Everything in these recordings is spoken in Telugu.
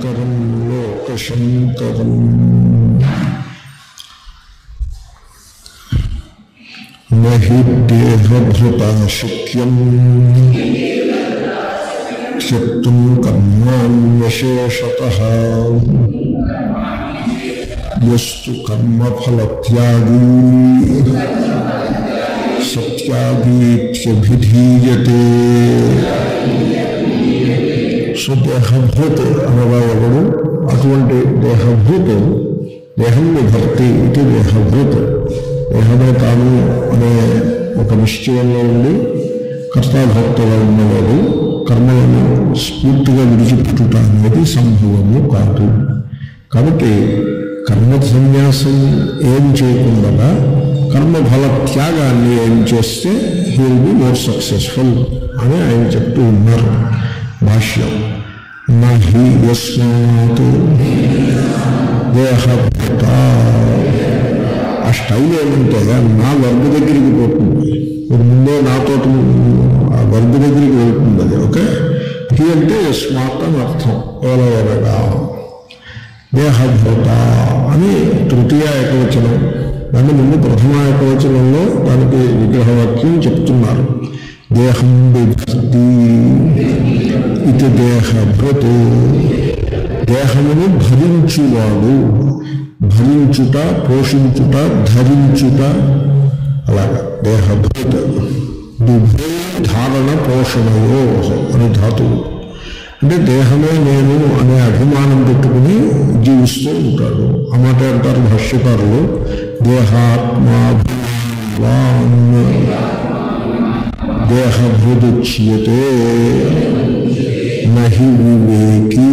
శంకరం లోకశంకరం నహి దేహభృతాశక్యం క్షిప్తుం కర్మాన్యశేషత యస్తు కర్మఫలత్యాగీ సత్యాగీత్యభిధీయతే సో దేహభూత్ అనగా ఎవడు అటువంటి దేహభూత్ దేహం విభక్తి ఇది దేహభూత్ దేహమే తాను అనే ఒక నిశ్చయంలో ఉండి కర్తాభక్తుగా ఉన్నవాడు కర్మలను స్ఫూర్తిగా విడిచిపెట్టుట అనేది సంభవము కాదు కాబట్టి కర్మ సన్యాసం ఏం చేయకుండా కర్మఫల త్యాగాన్ని ఏం చేస్తే he will be more successful అని ఆయన చెప్తూ ఉన్నారు భాష్యం నహి యస్మాత్ దేహభూత ఆ స్టైల్ ఏమంటే నా వర్గ దగ్గరికి పోతుంది ఇప్పుడు ముందే నాతో ఆ వర్గ దగ్గరికి వెళ్తుంది అది ఓకే హి అంటే యస్మాత్ అని అర్థం ఎవరెవరగా దేహభూత అని తృతీయ ఏకవచనం దాని ముందు ప్రథమ ఏకవచనంలో దానికి విగ్రహవాక్యం చెప్తున్నారు దేహం విభక్తి ఇది దేహభృత్ దేహమును భరించువాడు భరించుట పోషించుట ధరించుట అలాగా దేహభృత్ దుభే ధారణ పోషణయో అని ధాతువు అంటే దేహమే నేను అనే అభిమానం పెట్టుకుని జీవిస్తూ ఉంటాడు ఆ మాట అంటారు భాష్యకారులు దేహాత్మాభిమాన్ దేహభూదుచ్యతే నహి వివేకి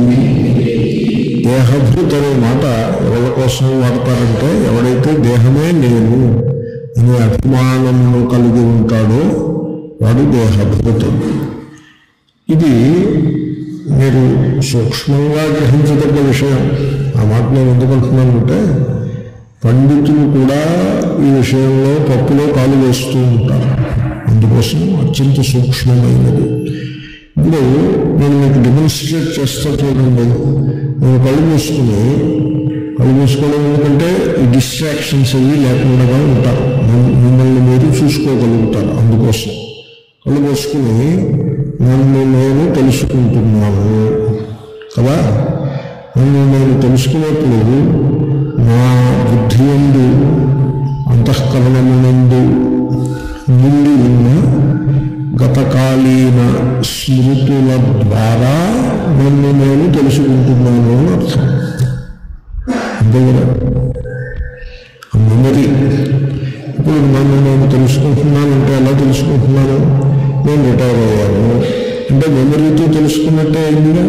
దేహభూత్ అనే మాట ఎవరి కోసం వాడతారంటే ఎవడైతే దేహమే నేను అనే అభిమానమును కలిగి ఉంటాడో వాడు దేహభూతం ఇది మీరు సూక్ష్మంగా గ్రహించదగ్గ విషయం ఆ మాట నేను ఎందుకు అంటున్నానంటే పండితులు కూడా ఈ విషయంలో పప్పులో కాలు వేస్తూ ఉంటారు అందుకోసం అత్యంత సూక్ష్మమైనది ఇప్పుడు నేను మీకు డెమోన్స్ట్రేట్ చేస్తా చూడండి నేను కళ్ళు మూసుకుని కళ్ళు మూసుకోవడం ఎందుకంటే ఈ డిస్ట్రాక్షన్స్ అవి లేకుండా ఉంటారు మిమ్మల్ని మీరు చూసుకోగలుగుతారు అందుకోసం కళ్ళు మూసుకుని నన్ను నేను తెలుసుకుంటున్నాను కదా నన్ను నేను తెలుసుకున్నప్పుడు నా బుద్ధి ఎందు అంతఃకరణమునందు నిండి ఉన్న గతకాలీన స్మృతుల ద్వారా నన్ను నేను తెలుసుకుంటున్నాను అని అర్థం అంతే కదా మెమరీ ఇప్పుడు నన్ను నేను తెలుసుకుంటున్నానంటే ఎలా తెలుసుకుంటున్నాను నేను రిటైర్ అయ్యాను అంటే మెమరీతో తెలుసుకున్నట్టే అయిందిగా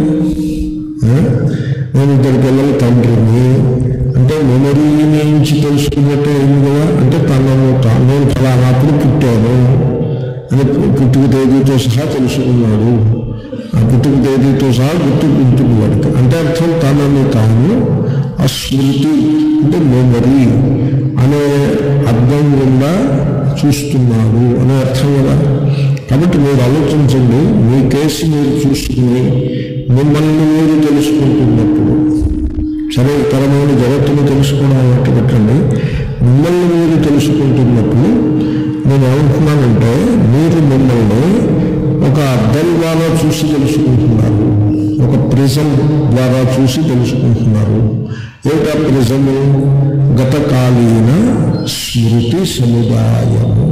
నేను ఇద్దరు పిల్లల తండ్రిని అంటే మెమరీ నుంచి తెలుసుకున్నట్టే అయింది కదా అంటే తనను తాను నేను ఫలానాప్పుడు పుట్టాను అని పుట్టుక తేదీతో సహా తెలుసుకున్నాడు ఆ పుట్టుక తేదీతో సహా గుర్తుకుంటుంది వాడికి అంటే అర్థం తనని తాను ఆ స్మృతి అంటే మెమరీ అనే అర్థం గుండా చూస్తున్నాడు అనే అర్థం కదా కాబట్టి మీరు ఆలోచించండి మీ కేసు మీరు చూసుకుని మిమ్మల్ని మీరు తెలుసుకుంటున్నప్పుడు సరే ఇతరమైన జగత్తును తెలుసుకోవడం అన్నట్టు పెట్టండి మిమ్మల్ని మీరు తెలుసుకుంటున్నప్పుడు నేను ఏమంటున్నానంటే మీరు మిమ్మల్ని ఒక అద్దం ద్వారా చూసి తెలుసుకుంటున్నారు ఒక ప్రిజం ద్వారా చూసి తెలుసుకుంటున్నారు ఏమిటా ప్రిజము గతకాలీన స్మృతి సముదాయము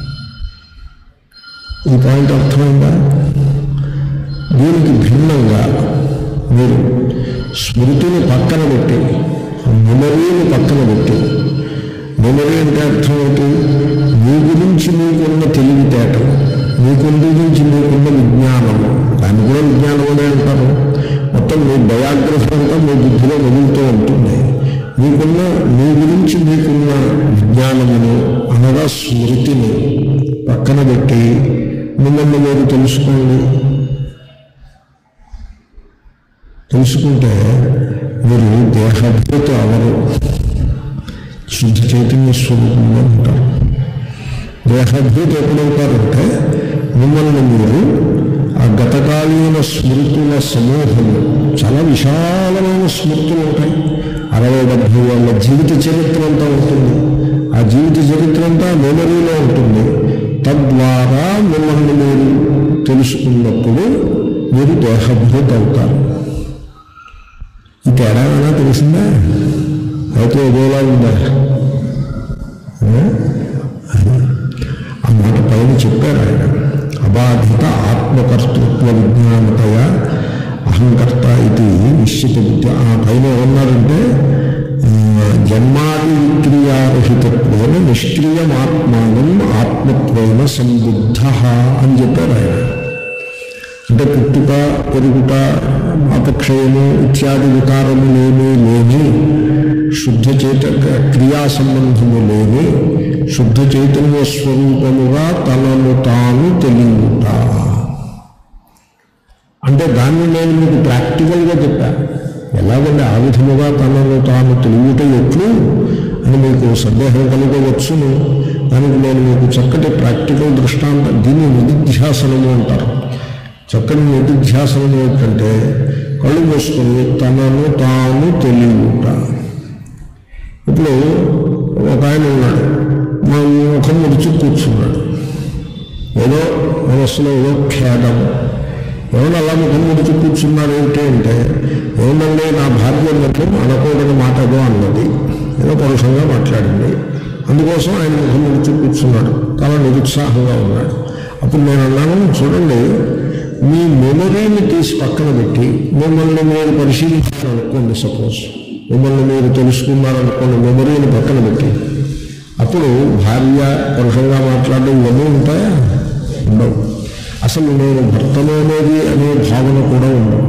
ఈ పాయింట్ అర్థమైందా దీనికి భిన్నంగా మీరు స్మృతిని పక్కన పెట్టి మెమరీని పక్కన పెట్టి మెమరీ అంటే అర్థం ఏంటి మీ గురించి మీకున్న తెలివితేటలు మీకుంది గురించి మీకున్న విజ్ఞానము దాన్ని కూడా విజ్ఞానం అనే అంటారు మొత్తం మీ బయోగ్రఫీ అంతా మీ బుద్ధిలో మెదులుతూ ఉంటుంది మీకున్న మీ గురించి మీకున్న విజ్ఞానమును అనగా స్మృతిని పక్కన పెట్టి మిమ్మల్ని మీరు తెలుసుకోండి తెలుసుకుంటే మీరు దేహభూత అవరు శుద్ధ చైతన్య స్వరూపంలో ఉంటారు దేహభూత ఎప్పుడవుతారంటే మిమ్మల్ని మీరు ఆ గతకాలీన స్మృతుల సమూహము చాలా విశాలమైన స్మృతులు ఉంటాయి అరవై డెబ్భై వాళ్ళ జీవిత చరిత్ర అంతా ఉంటుంది ఆ జీవిత చరిత్ర అంతా మెమరీలో ఉంటుంది తద్వారా మిమ్మల్ని మీరు తెలుసుకున్నప్పుడు మీరు దేహభూత అవుతారు ఈ తేడా ఏమైనా తెలిసిందా అయితే ఏదోలా ఉందా ఆ? ఆ మాట పైన చెప్పారు ఆయన అబాధిత ఆత్మకర్తృత్వ విజ్ఞానతయ అహంకర్త ఇది నిశ్చిత బుద్ధి ఆ పైన ఏమన్నారంటే ఆ, జన్మాది విక్రియారహితత్వేన నిష్క్రియమాత్మానం ఆత్మత్వేన సంబుద్ధ అని చెప్పారు ఆయన అంటే పుట్టుక పెరుగుట అపక్షయము ఇత్యాది వికారములేమీ లేని శుద్ధ చేత క్రియా సంబంధము లేని శుద్ధ చైతన్య స్వరూపముగా తనను తాను తెలియట అంటే దాన్ని నేను మీకు ప్రాక్టికల్గా చెప్పాను ఎలాగంటే ఆ విధముగా తనను తాను తెలియట ఎట్లు అని మీకు సందేహం కలగవచ్చును దానికి నేను మీకు చక్కటి ప్రాక్టికల్ దృష్టాంతం దీన్ని నిధిధ్యాసనము అంటారు చక్కని నిధిధ్యాసనం ఏంటంటే కళ్ళు మూసుకొని తనను తాను తెలియట ఇప్పుడు ఒక ఆయన ఉన్నాడు మా ముఖం ముడిచి కూర్చున్నాడు ఏదో మనస్సులో ఏదో ఖేదం ఎవరు అలా ముఖం ముడిచి కూర్చున్నారు ఏంటి అంటే ఏమండి నా భార్య నన్ను అనకూడని మాట ఏదో అన్నది ఏదో పరుషంగా మాట్లాడింది అందుకోసం ఆయన ముఖం ముడిచి కూర్చున్నాడు చాలా నిరుత్సాహంగా ఉన్నాడు అప్పుడు నేను అన్నాను చూడండి మీ మెమరీని తీసి పక్కన పెట్టి మిమ్మల్ని మీరు పరిశీలించాలనుకోండి సపోజ్ మిమ్మల్ని మీరు తెలుసుకున్నారనుకోండి మెమరీని పక్కన పెట్టి అప్పుడు భార్య పరుషంగా మాట్లాడడం ఇవన్నీ ఉంటాయా ఉండవు అసలు నేను భర్తలోనేది అనే భావన కూడా ఉండవు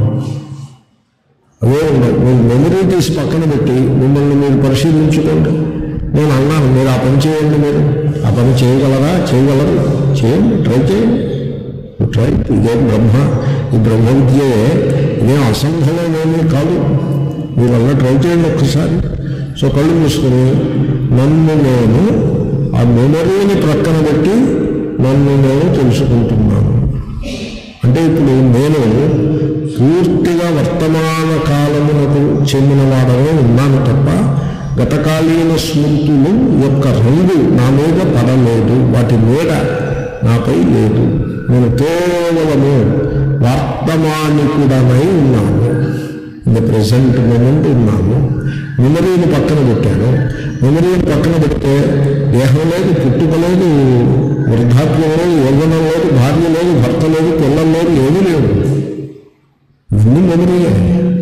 అవే ఉండవు మీరు మెమరీ తీసి పక్కన పెట్టి మిమ్మల్ని మీరు పరిశీలించుకోండి నేను అన్నాను మీరు ఆ పని చేయండి మీరు ఆ పని చేయగలరా చేయగలరు చేయండి ట్రై చేయండి ట్రై ఇదే బ్రహ్మ ఈ బ్రహ్మ విద్యయే ఇదేం అసంభవమేమీ కాదు మీరు అలా ట్రై చేయండి ఒక్కసారి సో కళ్ళు మూసుకొని నన్ను నేను ఆ మెమరీని ప్రక్కన పెట్టి నన్ను నేను తెలుసుకుంటున్నాను అంటే ఇప్పుడు నేను పూర్తిగా వర్తమాన కాలమునకు చెందినవాడనే ఉన్నాను తప్ప గతకాలీన స్మృతులు యొక్క రంగు నా మీద పడలేదు వాటి మీద నాపై లేదు నేను కేవలము వర్తమానికుడనై ఉన్నాను ఇన్ ద ప్రజెంట్ మూమెంట్ ఉన్నాను మెమరీని పక్కన పెట్టాను మెమరీని పక్కన పెడితే దేహం లేదు పుట్టుక లేదు వృద్ధాప్యం లేదు యవ్వనం లేదు భార్య లేదు భర్త లేదు పిల్లలు లేదు ఏమీ లేదు ఇవన్నీ మెమరీయే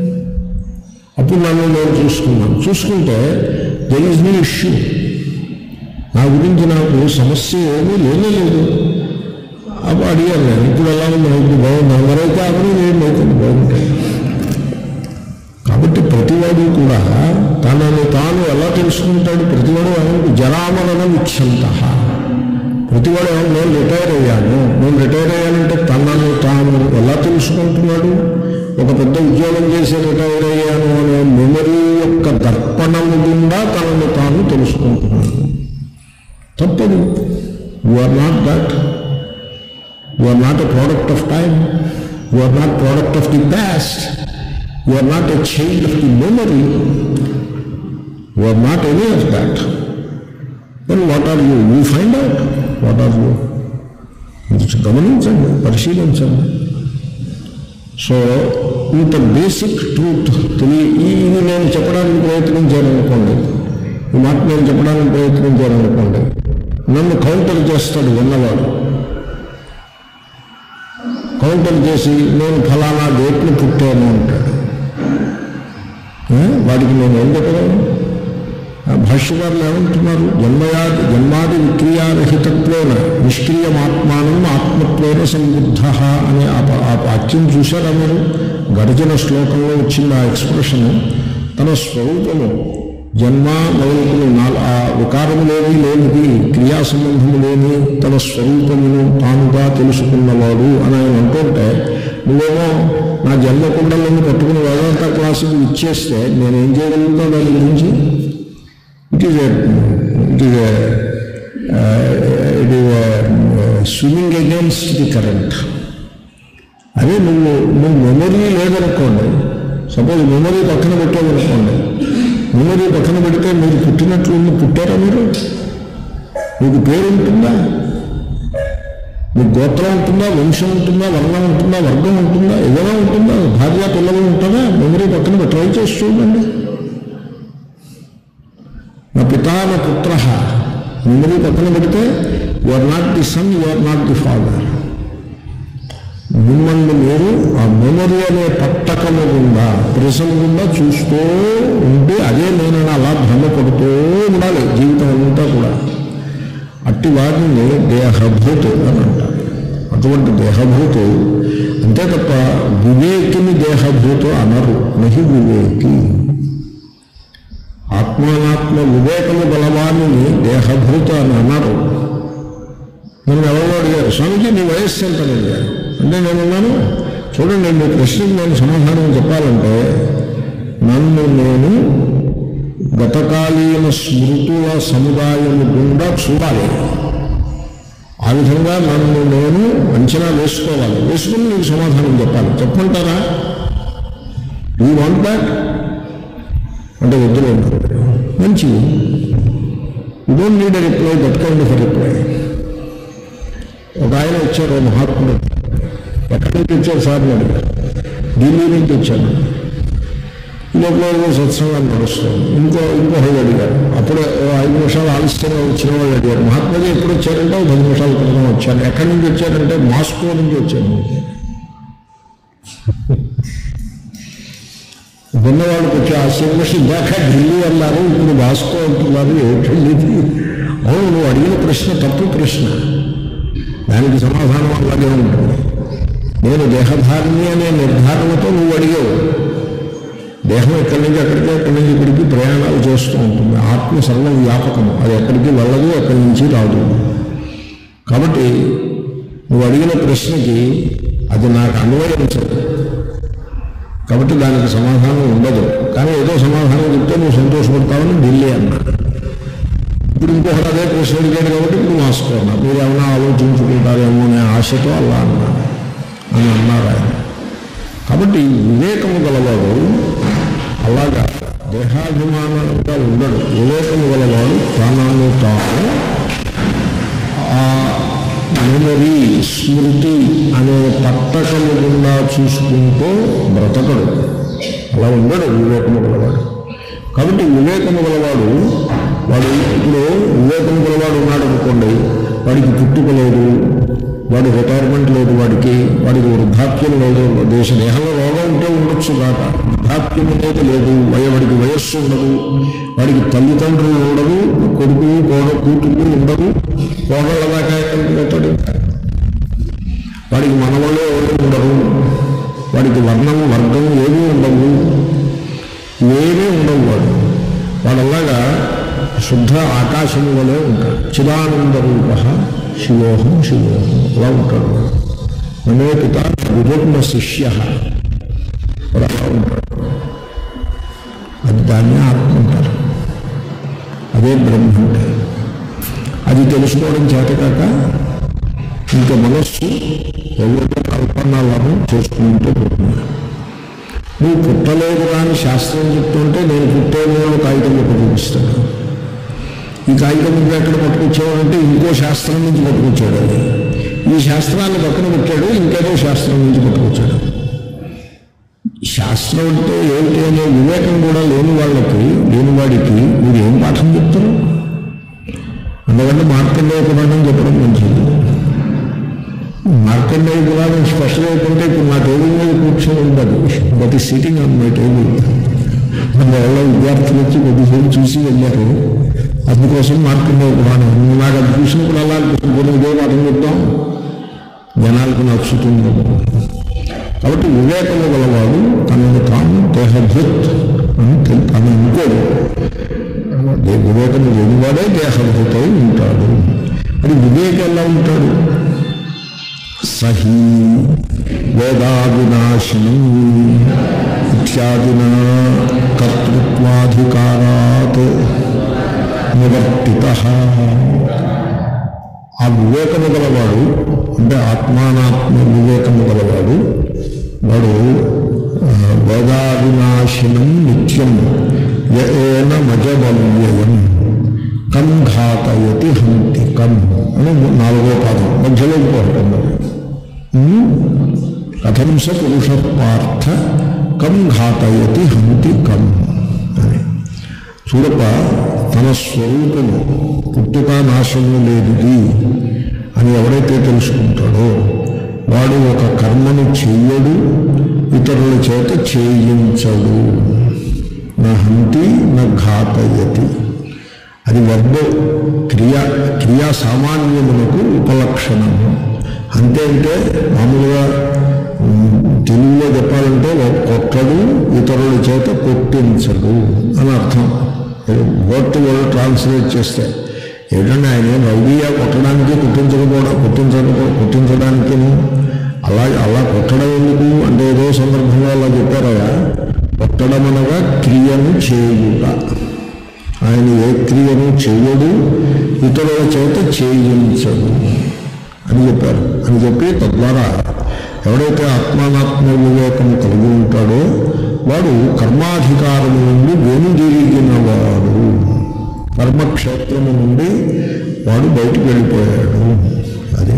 అప్పుడు నన్ను నేను చూసుకున్నాను చూసుకుంటే దెర్ ఈజ్ నీ ఇష్యూ నా గురించి నాకు సమస్య ఏమీ లేనే లేదు అప్పుడు అడిగాను నేను ఇప్పుడు ఎలా ఉంది ఇప్పుడు బాగుంది మరైతే అప్పుడు నేను అవుతుంది బాగుంటాయి కాబట్టి ప్రతివాడు కూడా తనను తాను ఎలా తెలుసుకుంటాడు ప్రతివాడు ఏమంటే జరామరణం ఇచ్చంత ప్రతివాడు ఏమన్నా నేను రిటైర్ అయ్యాను నేను రిటైర్ అయ్యానంటే తనను తాను ఎలా తెలుసుకుంటున్నాడు ఒక పెద్ద ఉద్యోగం చేసి రిటైర్ అయ్యాను అనే మెమరీ యొక్క దర్పణము గుండా తనను తాను తెలుసుకుంటున్నాడు తప్పదు you are not that you are not a product of time you are not product of the past you are not a child of the memory you are not any of that then what are you you find out what are you గమనించండి పరిశీలించండి సో ఇంత బేసిక్ ట్రూత్ తెలియ ఇది నేను చెప్పడానికి ప్రయత్నించాననుకోండి ఈ మాట నేను చెప్పడానికి ప్రయత్నించాననుకోండి నన్ను కౌంటర్ చేస్తాడు ఉన్నవాడు కౌంటర్ చేసి నేను ఫలానా డేట్లు పుట్టాను అంటాడు ఏ? వాడికి నేను ఏం చెప్పగలను ఆ భాష్యకారులు ఏమంటున్నారు జన్మయాది జన్మాది విక్రియారహితత్వేన నిష్క్రియమాత్మానం ఆత్మత్వేన సంబుద్ధ అనే ఆ ప- ఆ వాక్యం చూశారా మీరు గడిచిన శ్లోకంలో వచ్చిన ఆ ఎక్స్ప్రెషన్ తన స్వరూపము జన్మ మొదలుకుని నాల్ ఆ వికారములేవి లేనిది క్రియా సంబంధము లేని తన స్వరూపమును తానుగా తెలుసుకున్నవాడు అని ఆయన అంటుంటే నువ్వేమో నా జన్మ కుండలను పట్టుకుని వేదాంత క్లాసుకు ఇచ్చేస్తే నేనేం చేయగలుగుతాను దాని గురించి it is it is it is swimming against the current అదే నువ్వు నువ్వు మెమరీ లేదనుకోండి సపోజ్ మెమరీ పక్కన పెట్టామనుకోండి మెమరీ పక్కన పెడితే మీరు పుట్టినట్లు ఉంది పుట్టారా మీరు మీకు పేరు ఉంటుందా మీకు గోత్రం ఉంటుందా వంశం ఉంటుందా వర్ణం ఉంటుందా వర్గం ఉంటుందా ఏదైనా ఉంటుందా భార్య పిల్లలు ఉంటుందా మెమరీ పక్కన ట్రై చేసి చూడండి నా పితా నా పుత్ర మెమరీ పక్కన పెడితే you are not the son you are not the father మిమ్మల్ని మీరు ఆ మెమరీ అనే పట్టకము గుండా ప్రిసం గుండా చూస్తూ ఉంటే అదే నేనని అలా భ్రమపడుతూ ఉండాలి జీవితం అంతా కూడా అట్టి వారిని దేహభూత్ అని అంటారు అటువంటి దేహభూతు అంతే తప్ప వివేకిని దేహభూతు అనరు నహి వివేకి ఆత్మానాత్మ వివేకము గలవాణిని దేహభూత అని అన్నారు నన్ను ఎవరో అడిగారు స్వామిజీ నీ వయస్సు ఎంత అని అడిగారు అంటే నేను అన్నాను చూడండి మీ ప్రశ్నకు నేను సమాధానం చెప్పాలంటే నన్ను నేను గతకాలీన స్మృతుల సముదాయము గుండా చూడాలి ఆ విధంగా నన్ను నేను అంచనా వేసుకోవాలి వేసుకుని నీకు సమాధానం చెప్పాలి చెప్పంటారా యూ వాంట్ దాట్ అంటే వద్దులే మంచిది you don't need a reply that kind of reply ఒక ఆయన వచ్చారు ఓ మహాత్ముడు ఎక్కడి నుంచి వచ్చారు సార్ అని అడిగారు ఢిల్లీ నుంచి వచ్చాను ఈ లోపల ఏదో సత్సంగాలు నడుస్తుంది ఇంకో ఇంకో వాళ్ళు అడిగారు అప్పుడే ఓ ఐదు నిమిషాలు ఆలస్యంగా వచ్చిన వాళ్ళు అడిగారు మహాత్మాజీ ఎప్పుడు వచ్చారంటే ఓ పది నిమిషాల క్రితం వచ్చాను ఎక్కడి నుంచి వచ్చారంటే మాస్కో నుంచి వచ్చాను ఉన్నవాళ్ళకి వచ్చి ఆశ్చర్యమేసి ఇందాక ఢిల్లీ అన్నారు ఇప్పుడు మాస్కో అంటున్నారు ఏమిటండి ఇది అవును నువ్వు అడిగిన ప్రశ్న తప్పు ప్రశ్న దానికి సమాధానం అలాగే ఉంటుంది నేను దేహధారిణి అనే నిర్ధారణతో నువ్వు అడిగావు దేహం ఎక్కడి నుంచి ఎక్కడికి ఎక్కడి నుంచి ఇక్కడికి ప్రయాణాలు చేస్తూ ఉంటుంది ఆత్మ సర్వ వ్యాపకము అది ఎక్కడికి వెళ్ళదు ఎక్కడి నుంచి రాదు కాబట్టి నువ్వు అడిగిన ప్రశ్నకి అది నాకు అన్వయించదు కాబట్టి దానికి సమాధానం ఉండదు కానీ ఏదో సమాధానం చెప్తే నువ్వు సంతోషపడతావని ఢిల్లీ అన్నా ఇప్పుడు ఇంకొకటి అదే ప్రశ్న అడిగాడు కాబట్టి ఇప్పుడు మాస్కో అన్నా మీరు ఏమైనా ఆలోచించుకుంటారేమో అనే ఆశతో అలా అన్నా అని అన్నారు ఆయన కాబట్టి వివేకము గలవాడు అలాగా దేహాభిమానంగా ఉండడు వివేకము గలవాడు తాను తాను ఆ మెమరీ స్మృతి అనే పట్టకము గుండా చూసుకుంటూ బ్రతకడు అలా ఉండడు వివేకము గలవాడు కాబట్టి వివేకము గలవాడు వాడు ఇప్పుడు వివేకము గలవాడు ఉన్నాడు అనుకోండి వాడికి పుట్టుక లేదు వాడి రిటైర్మెంట్ లేదు వాడికి వాడికి వృద్ధాప్యం లేదు దేశ దేహంలో రోగం ఉంటే ఉండొచ్చు కాక వృద్ధాప్యం అనేది లేదు వయ వాడికి వయస్సు ఉండదు వాడికి తల్లిదండ్రులు ఉండదు కొడుకు కోడ కూతురు ఉండదు కోడళ్ళ దాకా ఎక్కడికి పోతాడు వాడికి మనవళ్ళు ఎవరు ఉండరు వాడికి వర్ణం వర్గం ఏమీ ఉండవు ఏమీ ఉండవు వాడు వాడల్లాగా శుద్ధ ఆకాశం వలె ఉంటాడు చిదానంద రూప శివోహం శివోహం అలా ఉంటాడు వాడు మనే పిత విరుగ్న శిష్య వాడు అలా ఉంటాడు అది దాన్ని ఆత్మ అంటారు అదే బ్రహ్మ అంటే అది తెలుసుకోవడం చేతకాక ఇంకా మనస్సు ఎవరితో కల్పనలను చేసుకుంటూ పోతుంది నువ్వు పుట్టలేదు అని శాస్త్రం చెప్తుంటే నేను పుట్టేమో కాగితం ఒకటి చూపిస్తాను ఈ కాగితం నువ్వు ఎక్కడ పట్టుకొచ్చావంటే ఇంకో శాస్త్రం నుంచి పట్టుకొచ్చాడు అది ఈ శాస్త్రాన్ని పక్కన పెట్టాడు ఇంకేదో శాస్త్రం నుంచి పట్టుకొచ్చాడు శాస్త్రం అంటే ఏమిటి అనే వివేకం కూడా లేని వాళ్ళకి లేని వాడికి మీరు ఏం పాఠం చెప్తారు అందుకంటే మార్కండేయ పురాణం చెప్పడం మంచిది మార్కండేయ పురాణం స్పెషల్ అయిపోతే ఇప్పుడు నా టేబుల్ మీద కూర్చొని ఉండదు బట్ ఈ సిట్టింగ్ ఆన్ మై టేబుల్ మన వాళ్ళ విద్యార్థులు వచ్చి కొద్దిసేపు చూసి వెళ్ళారు అందుకోసం మార్కండేయ పురాణం నువ్వు నాకు అది చూసినప్పుడు అలా అనిపిస్తుంది ఇదే పాఠం చెప్తాం జనాలకు నచ్చుతుంది కాబట్టి వివేకము గలవాడు తనను తాను దేహభూత్ అని తెలి- తను ఇంకోడు దే- వివేకము లేనివాడే దేహభూతై ఉంటాడు అది వివేకం ఎలా ఉంటాడు సహీ వేదావినాశనం ఇత్యాదిన కర్తృత్వాధికారాత్ నివర్తిత ఆ వివేకము గలవాడు అంటే ఆత్మానాత్మ వివేకము గలవాడు వాడు ఆ, వేదావినాశినం నిత్యం ఏన మజబల్యయం కం ఘాతయతి హంతి కం అని నాలుగో పాదం మధ్యలో ఇంకోటి కథం స పురుష పార్థ కం ఘాతయతి హంతి కం అని చూడప తన స్వరూపము పుట్టుక నాశము లేనిది అని ఎవరైతే తెలుసుకుంటాడో వాడు ఒక కర్మను చెయ్యడు ఇతరుల చేత చేయించడు నా హంతి నా ఘాతయతి అది వర్గ క్రియ క్రియా సామాన్యములకు ఉపలక్షణము అంతే అంటే మామూలుగా ఉమ్, తెలుగులో చెప్పాలంటే ఒక కొట్టడు ఇతరుల చేత కొట్టించడు అని అర్థం వర్డ్ వర్డ్ ట్రాన్స్లేట్ చేస్తే ఏంటంటే ఆయన ఏం రౌడీయా కొట్టడానికి కొట్టించకపోవడం కొట్టించకపో కొట్టించడానికి అలా అలా కొట్టడం ఎందుకు అంటే ఏదో సందర్భంలో అలా చెప్పారగా కొట్టడం అనగా క్రియను చేయుట ఆయన ఏ క్రియను చేయడు ఇతరుల చేత చేయించడు అని చెప్పారు అని చెప్పి తద్వారా ఎవడైతే ఆత్మానాత్మ వివేకము కలిగి ఉంటాడో వాడు కర్మాధికారం నుండి వెనుదిరిగినవాడు కర్మక్షేత్రము నుండి వాడు బయటికి వెళ్ళిపోయాడు అది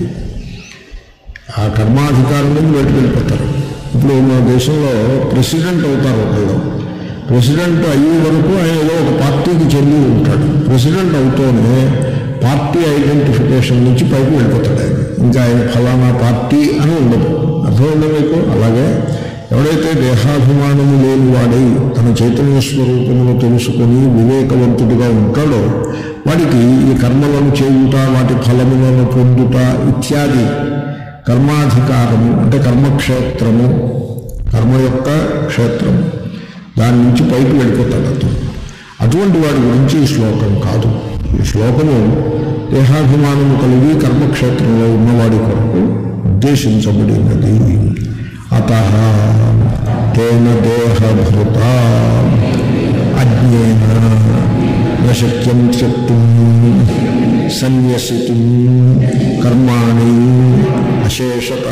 ఆ కర్మాధికారం నుండి బయటకు వెళ్ళిపోతారు ఇప్పుడు మన దేశంలో ప్రెసిడెంట్ అవుతారు ఒకళ్ళు ప్రెసిడెంట్ అయ్యే వరకు ఆయన ఏదో ఒక పార్టీకి చెంది ఉంటాడు ప్రెసిడెంట్ అవుతూనే పార్టీ ఐడెంటిఫికేషన్ నుంచి పైకి వెళ్ళిపోతాడు ఆయన ఇంకా ఆయన ఫలానా పార్టీ అని ఉండదు అర్థమైందా మీకు అలాగే ఎవడైతే దేహాభిమానము లేని వాడై తన చైతన్య స్వరూపమును తెలుసుకొని వివేకవంతుడిగా ఉంటాడో వాడికి ఈ కర్మలను చేయుట వాటి ఫలములను పొందుట ఇత్యాది కర్మాధికారము అంటే కర్మక్షేత్రము కర్మ యొక్క క్షేత్రము దాని నుంచి పైకి వెళ్ళిపోతాడు అతను అటువంటి వాడి గురించి ఈ శ్లోకం కాదు ఈ శ్లోకము దేహాభిమానము కలిగి కర్మక్షేత్రంలో ఉన్నవాడి కొరకు ఉద్దేశించబడినది అత తేన దేహభృత అజ్ఞేన నశక్యం త్యక్తుం సన్యసితుం కర్మాణి అశేషత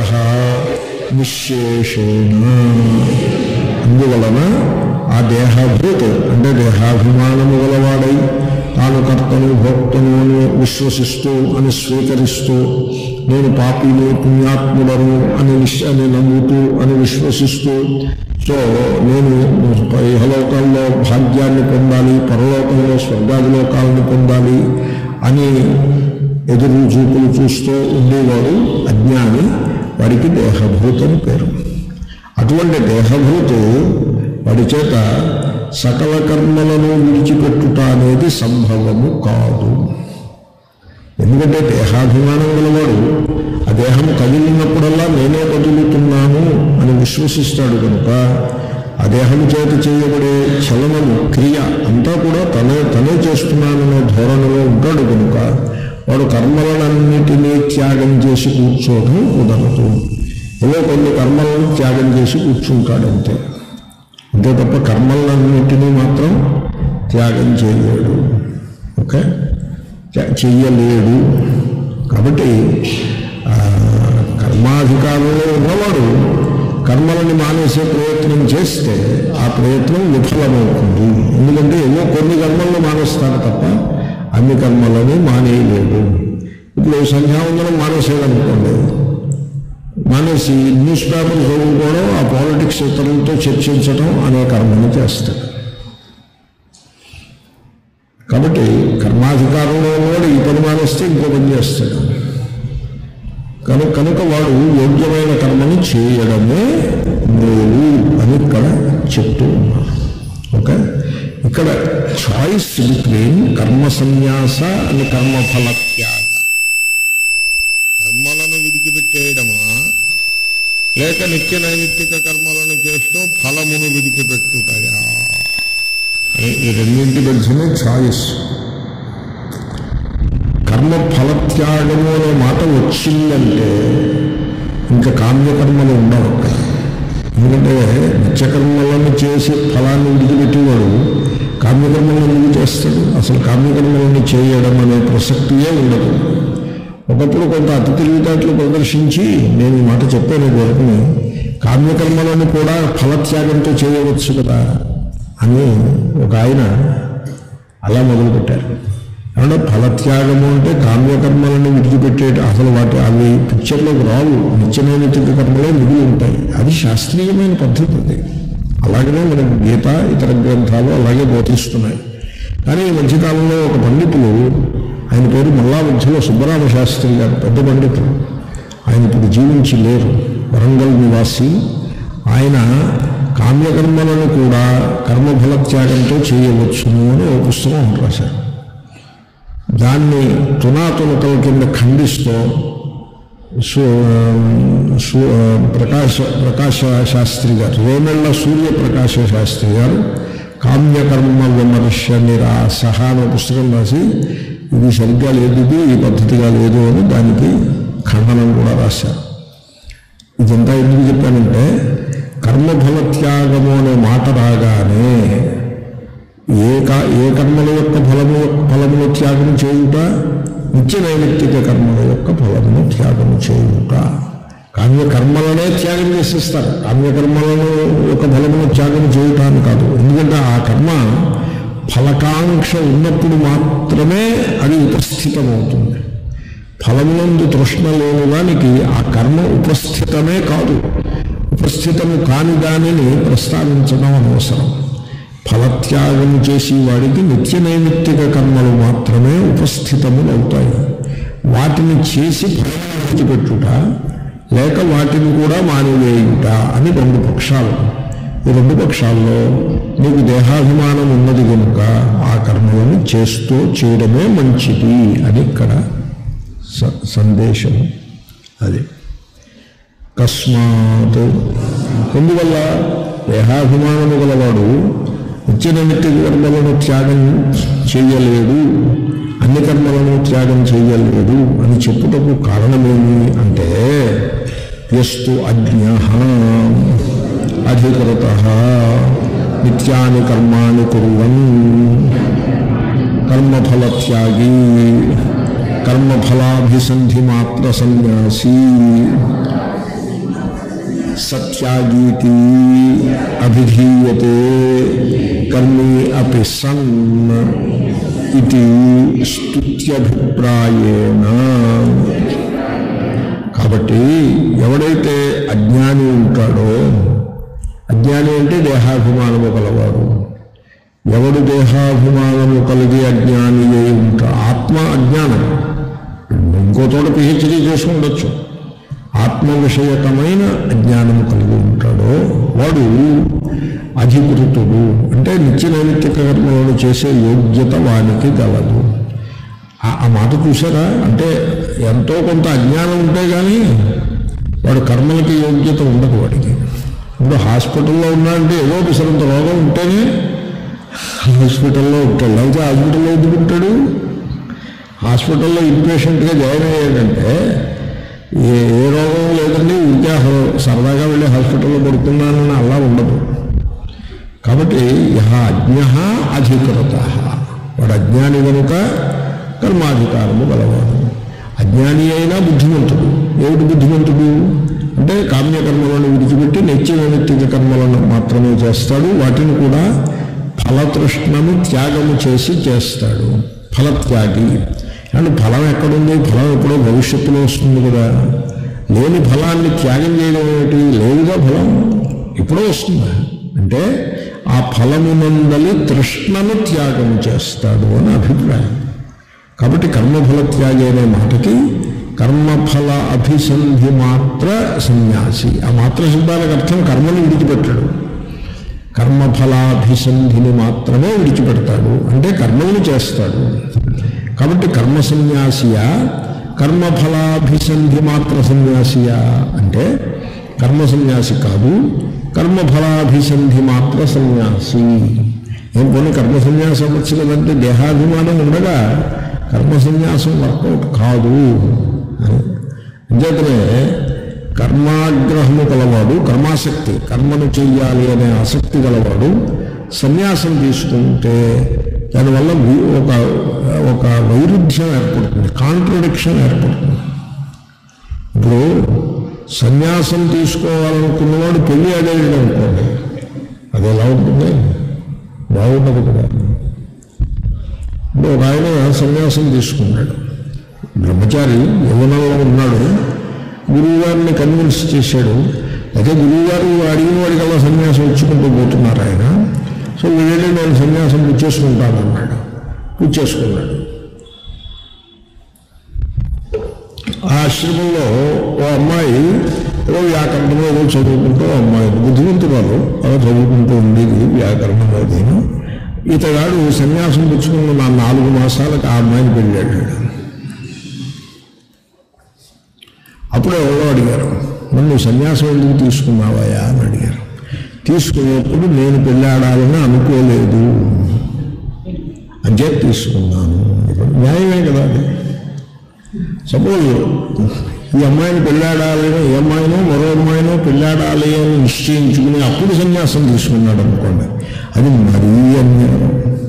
నిశేషేణ అందువలన ఆ దేహభూత అంటే దేహాభిమానము గలవాడై తాను కర్తను భోక్తను అని విశ్వసిస్తూ అని స్వీకరిస్తూ నేను పాపిని పుణ్యాత్ముడను అని నిశ్ అని నమ్ముతూ అని విశ్వసిస్తూ సో నేను ఇహలోకాల్లో భాగ్యాన్ని పొందాలి పరలోకంలో స్వర్గాది లోకాలను పొందాలి అని ఎదురు చూపులు చూస్తూ ఉండేవాడు అజ్ఞాని వాడికి దేహభూతని పేరు అటువంటి దేహభూతు వాడి చేత సకల కర్మలను విడిచిపెట్టుట అనేది సంభవము కాదు ఎందుకంటే దేహాభిమానం గలవాడు ఆ దేహం కదిలినప్పుడల్లా నేనే కదులుతున్నాను అని విశ్వసిస్తాడు కనుక ఆ దేహం చేత చేయబడే చలనము క్రియ అంతా కూడా తనే తనే చేస్తున్నాననే ధోరణిలో ఉంటాడు కనుక వాడు కర్మలన్నిటినీ త్యాగం చేసి కూర్చోవడం కుదరదు ఏవో కొన్ని కర్మలను త్యాగం చేసి కూర్చుంటాడు అంతే అంతే తప్ప కర్మలన్నింటినీ మాత్రం త్యాగం చేయలేడు ఓకే చ- చెయ్యలేడు కాబట్టి ఆ, కర్మాధికారంలో ఉన్నవాడు కర్మలని మానేసే ప్రయత్నం చేస్తే ఆ ప్రయత్నం విఫలమవుతుంది ఎందుకంటే ఏవో కొన్ని కర్మలను మానేస్తాడు తప్ప అన్ని కర్మలను మానేయలేడు ఇప్పుడు సంధ్యావందనం మానేసేదనుకోండి మానేసి న్యూస్ పేపర్ చదువుకోవడం ఆ పాలిటిక్స్ ఇతరులతో చర్చించడం అనే కర్మను చేస్తాడు కాబట్టి కర్మాధికారంలో ఉన్నవాడు ఈ పని మానేస్తే ఇంకో పని చేస్తాడు కనుక కనుక వాడు యోగ్యమైన కర్మని చేయడమే మేలు అని ఇక్కడ చెప్తూ ఉన్నారు ఓకే ఇక్కడ చాయిస్ బిట్వీన్ కర్మ సన్యాస అని కర్మఫల త్యాగ కర్మలను విడిచిపెట్టేయడమా లేక నిత్య నైమిత్తిక కర్మలను చేస్తూ ఫలమును విడిచిపెట్టుటయా ఈ- ఈ రెండింటి మధ్యనే ఛాయిస్ కర్మ ఫలత్యాగము అనే మాట వచ్చిందంటే ఇంకా కామ్యకర్మలు ఉండవు అక్కడ. ఎందుకంటే నిత్యకర్మలను చేసి ఫలాన్ని విడిచిపెట్టేవాడు కామ్యకర్మలను ఎందుకు చేస్తాడు అసలు కామ్యకర్మలను చేయడం అనే ప్రసక్తియే ఉండదు ఒకప్పుడు కొంత అతి తెలివితేటలు ప్రదర్శించి నేను ఈ మాట చెప్పాను వరకు కామ్యకర్మలను కూడా ఫలత్యాగంతో చేయవచ్చు కదా అని ఒక ఆయన అలా మొదలుపెట్టారు ఏమంటే ఫలత్యాగము అంటే కామ్యకర్మలను విడిచిపెట్టేట అసలు వాటి అవి పిక్చర్లోకి రావు నిత్యనైమితిక కర్మలే మిగిలి ఉంటాయి అది శాస్త్రీయమైన పద్ధతి అది అలాగనే మనకి గీత ఇతర గ్రంథాలు అలాగే బోధిస్తున్నాయి కానీ ఈ మధ్యకాలంలో ఒక పండితులు ఆయన పేరు మల్లా మధ్యలో సుబ్బరామ శాస్త్రి గారు పెద్ద పండితులు ఆయన ఇప్పుడు జీవించి లేరు వరంగల్ నివాసి ఆయన కామ్యకర్మలను కూడా కర్మఫలత్యాగంతో చేయవచ్చును అని ఒక పుస్తకం ఒకటి రాశారు దాన్ని తునాతునకల కింద ఖండిస్తూ సు సు ప్రకాశ ప్రకాశ శాస్త్రి గారు రేమెళ్ళ సూర్యప్రకాశ శాస్త్రి గారు కామ్యకర్మ విమర్శ నిరాశ అనే పుస్తకం రాసి ఇది సరిగ్గా లేదు ఇది ఈ పద్ధతిగా లేదు అని దానికి ఖండనం కూడా రాశారు ఇదంతా ఎందుకు చెప్పానంటే కర్మఫల త్యాగము అనే మాట రాగానే ఏ కా ఏ కర్మల యొక్క ఫలము ఫలమును త్యాగం చేయుట నిత్య నైమిత్తిక కర్మల యొక్క ఫలమును త్యాగం చేయుట కామ్య కర్మలనే త్యాగం చేసేస్తారు కామ్య కర్మలను యొక్క ఫలమును త్యాగం చేయుట అని కాదు ఎందుకంటే ఆ కర్మ ఫలకాంక్ష ఉన్నప్పుడు మాత్రమే అది ఉపస్థితమవుతుంది ఫలమునందు తృష్ణ లేని వానికి ఆ కర్మ ఉపస్థితమే కాదు ఉపస్థితము కాని దానిని ప్రస్తావించడం అనవసరం ఫలత్యాగం చేసి వాడికి నిత్య నైమిత్తిక కర్మలు మాత్రమే ఉపస్థితములవుతాయి వాటిని చేసి ఫలం విడిచిపెట్టుట లేక వాటిని కూడా మానివేయుట అని రెండు పక్షాలు ఈ రెండు పక్షాల్లో నీకు దేహాభిమానం ఉన్నది కనుక ఆ కర్మలను చేస్తూ చేయడమే మంచిది అని ఇక్కడ స- సందేశం అది కస్మాత్ ఎందువల్ల దేహాభిమానము గలవాడు నిత్యనైమిత్తిక కర్మలను త్యాగం చేయలేడు అన్ని కర్మలను త్యాగం చేయలేడు అని చెప్పుటకు కారణమేమి అంటే ఎస్తు అజ్ఞ అధికృత నిత్యాని కర్మాణి కుర్వన్ కర్మఫలత్యాగి కర్మఫలాభిసంధి మాత్ర సన్యాసీ సత్యాగీతి అభిధీయతే కర్మీ అపి సన్ ఇది స్తుత్యభిప్రాయేణ కాబట్టి ఎవడైతే అజ్ఞాని ఉంటాడో అజ్ఞాని అంటే దేహాభిమానము గలవాడు ఎవడు దేహాభిమానము కలిగి అజ్ఞాని అయి ఉంటా ఆత్మ అజ్ఞానం ఇంకో చోట పిహెచ్డీ చేసి ఉండొచ్చు ఆత్మ విషయకమైన అజ్ఞానము కలిగి ఉంటాడో వాడు అధికృతుడు అంటే నిత్య నైమిత్తిక కర్మలను చేసే యోగ్యత వానికి గలదు ఆ- ఆ మాట చూసారా అంటే ఎంతో కొంత అజ్ఞానం ఉంటే కానీ వాడు కర్మలకి యోగ్యత ఉండదు వాడికి ఇప్పుడు హాస్పిటల్లో ఉన్నాడంటే ఏదో పిసరంత రోగం ఉంటేనే హాస్పిటల్లో ఉంటాడు లేకపోతే హాస్పిటల్లో ఎందుకు ఉంటాడు హాస్పిటల్లో ఇన్పేషెంట్గా జాయిన్ అయ్యాడంటే ఏ ఏ రోగం లేదండి ఇంకా సరదాగా వెళ్ళి హాస్పిటల్లో పడుతున్నానని అలా ఉండదు కాబట్టి యహ అజ్ఞ అధికృత వాడు అజ్ఞాని కనుక కర్మాధికారము గలవాడు అజ్ఞాని అయినా బుద్ధిమంతుడు ఏమిటి బుద్ధిమంతుడు అంటే కామ్యకర్మలను విడిచిపెట్టి నిత్య నైమిత్తిక కర్మలను మాత్రమే చేస్తాడు వాటిని కూడా ఫలతృష్ణను త్యాగము చేసి చేస్తాడు ఫలత్యాగి అంటే ఫలం ఎక్కడుంది ఫలం ఎప్పుడో భవిష్యత్తులో వస్తుంది కదా లేని ఫలాన్ని త్యాగం చేయడం ఏమిటి లేదుగా ఫలం ఎప్పుడో వస్తుందా అంటే ఆ ఫలమునందలి తృష్ణను త్యాగం చేస్తాడు అని అభిప్రాయం కాబట్టి కర్మఫల త్యాగి అనే మాటకి కర్మఫల అభిసంధి మాత్ర సన్యాసి ఆ మాత్ర శబ్దానికి అర్థం కర్మను విడిచిపెట్టాడు కర్మఫలాభిసంధిని మాత్రమే విడిచిపెడతాడు అంటే కర్మలను చేస్తాడు కాబట్టి కర్మ సన్యాసియా కర్మఫలాభిసంధి మాత్ర సన్యాసియా అంటే కర్మ సన్యాసి కాదు కర్మఫలాభిసంధి మాత్ర సన్యాసి ఏం పోనీ కర్మ సన్యాసం అవ్వచ్చు కదంటే దేహాభిమానం ఉండగా కర్మ సన్యాసం వర్కౌట్ కాదు అని అంచేతనే కర్మాగ్రహము గలవాడు కర్మాసక్తి కర్మను చెయ్యాలి అనే ఆసక్తి గలవాడు సన్యాసం తీసుకుంటే దానివల్ల వి- ఒక ఒక వైరుధ్యం ఏర్పడుతుంది కాంట్రడిక్షన్ ఏర్పడుతుంది ఇప్పుడు సన్యాసం తీసుకోవాలనుకున్నవాడు పెళ్లి అడేది అనుకోండి అది ఎలా ఉంటుంది బాగుండదు కదా ఇప్పుడు ఒక ఆయన సన్యాసం తీసుకున్నాడు బ్రహ్మచారి యవనంలో ఉన్నాడు గురువు గారిని కన్విన్స్ చేశాడు అయితే గురువు గారు అడిగిన వాడికల్లా సన్యాసం ఇచ్చుకుంటూ పోతున్నారు ఆయన సో వీళ్ళే నేను సన్యాసం పుచ్చేసుకుంటాను అన్నాడు పుచ్చేసుకున్నాడు ఆ ఆశ్రమంలో ఓ అమ్మాయి ఏదో వ్యాకరణం ఏదో చదువుకుంటూ ఓ అమ్మాయి బుద్ధిమంతురాలు అలా చదువుకుంటూ ఉండేది వ్యాకరణం అదేను ఇతగాడు సన్యాసం పుచ్చుకున్న నా నాలుగు మాసాలకు ఆ అమ్మాయిని పెళ్ళాడు అప్పుడు ఎవరో అడిగారు మరి నువ్వు సన్యాసం ఎందుకు తీసుకున్నావయ్యా అని అడిగారు తీసుకునేప్పుడు నేను పెళ్ళాడాలని అనుకోలేదు అంతే తీసుకున్నాను న్యాయమే కదా అది సపోజ్ ఈ అమ్మాయిని పెళ్ళాడాలని ఈ అమ్మాయినో మరో అమ్మాయినో పెళ్ళాడాలి అని నిశ్చయించుకుని అప్పుడు సన్యాసం తీసుకున్నాడు అనుకోండి అది మరీ అన్యాయం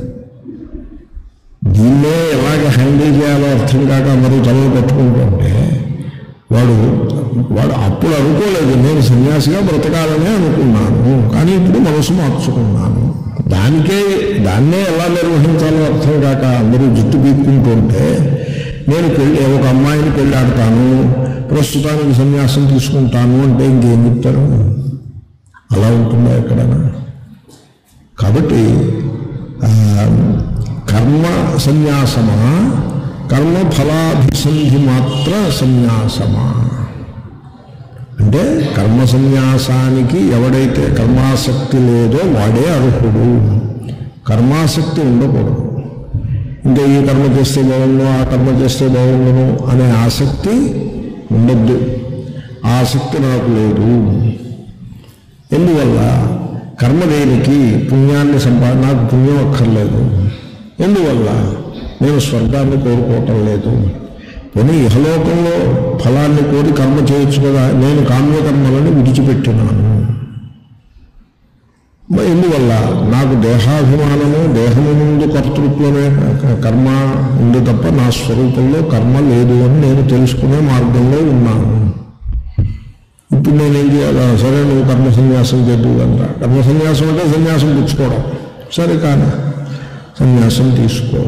దీన్నే ఎలాగ హ్యాండిల్ చేయాలో అర్థం కాక అందరూ తలలు పట్టుకుంటుంటే వాడు వాడు అప్పుడు అనుకోలేదు నేను సన్యాసిగా బ్రతకాలనే అనుకున్నాను కానీ ఇప్పుడు మనసు మార్చుకున్నాను దానికే దాన్నే ఎలా నిర్వహించాలో అర్థం కాక అందరూ జుట్టు పీక్కుంటుంటే నేను పెళ్ళి ఒక అమ్మాయిని పెళ్ళాడతాను ప్రస్తుతానికి సన్యాసం తీసుకుంటాను అంటే ఇంకేం చెప్తారు అలా ఉంటుందా ఎక్కడైనా కాబట్టి ఆ, కర్మ సన్యాసమా కర్మ ఫలాభిసంధి మాత్ర సన్యాసమా అంటే కర్మ సన్యాసానికి ఎవడైతే కర్మాసక్తి లేదో వాడే అర్హుడు కర్మాసక్తి ఉండకూడదు ఇంకా ఈ కర్మ చేస్తే బాగుండు ఆ కర్మ చేస్తే బాగుండును అనే ఆసక్తి ఉండద్దు ఆ ఆసక్తి నాకు లేదు ఎందువల్ల కర్మ దేనికి పుణ్యాన్ని సంపా నాకు పుణ్యం అక్కర్లేదు ఎందువల్ల నేను స్వర్గాన్ని కోరుకోవటం లేదు పోనీ ఇహలోకంలో ఫలాన్ని కోరి కర్మ చేయొచ్చు కదా నేను కామ్యకర్మలను విడిచిపెట్టినాను మరి ఎందువల్ల నాకు దేహాభిమానము దేహము ముందు కర్తృత్వమే క- కర్మ ఉంది తప్ప నా స్వరూపంలో కర్మ లేదు అని నేను తెలుసుకునే మార్గంలో ఉన్నాను ఇప్పుడు నేనేం చేయాలా సరే నువ్వు కర్మ సన్యాసం చేద్దు అంట కర్మ సన్యాసం అంటే సన్యాసం పుచ్చుకోవడం సరే కానీ సన్యాసం తీసుకో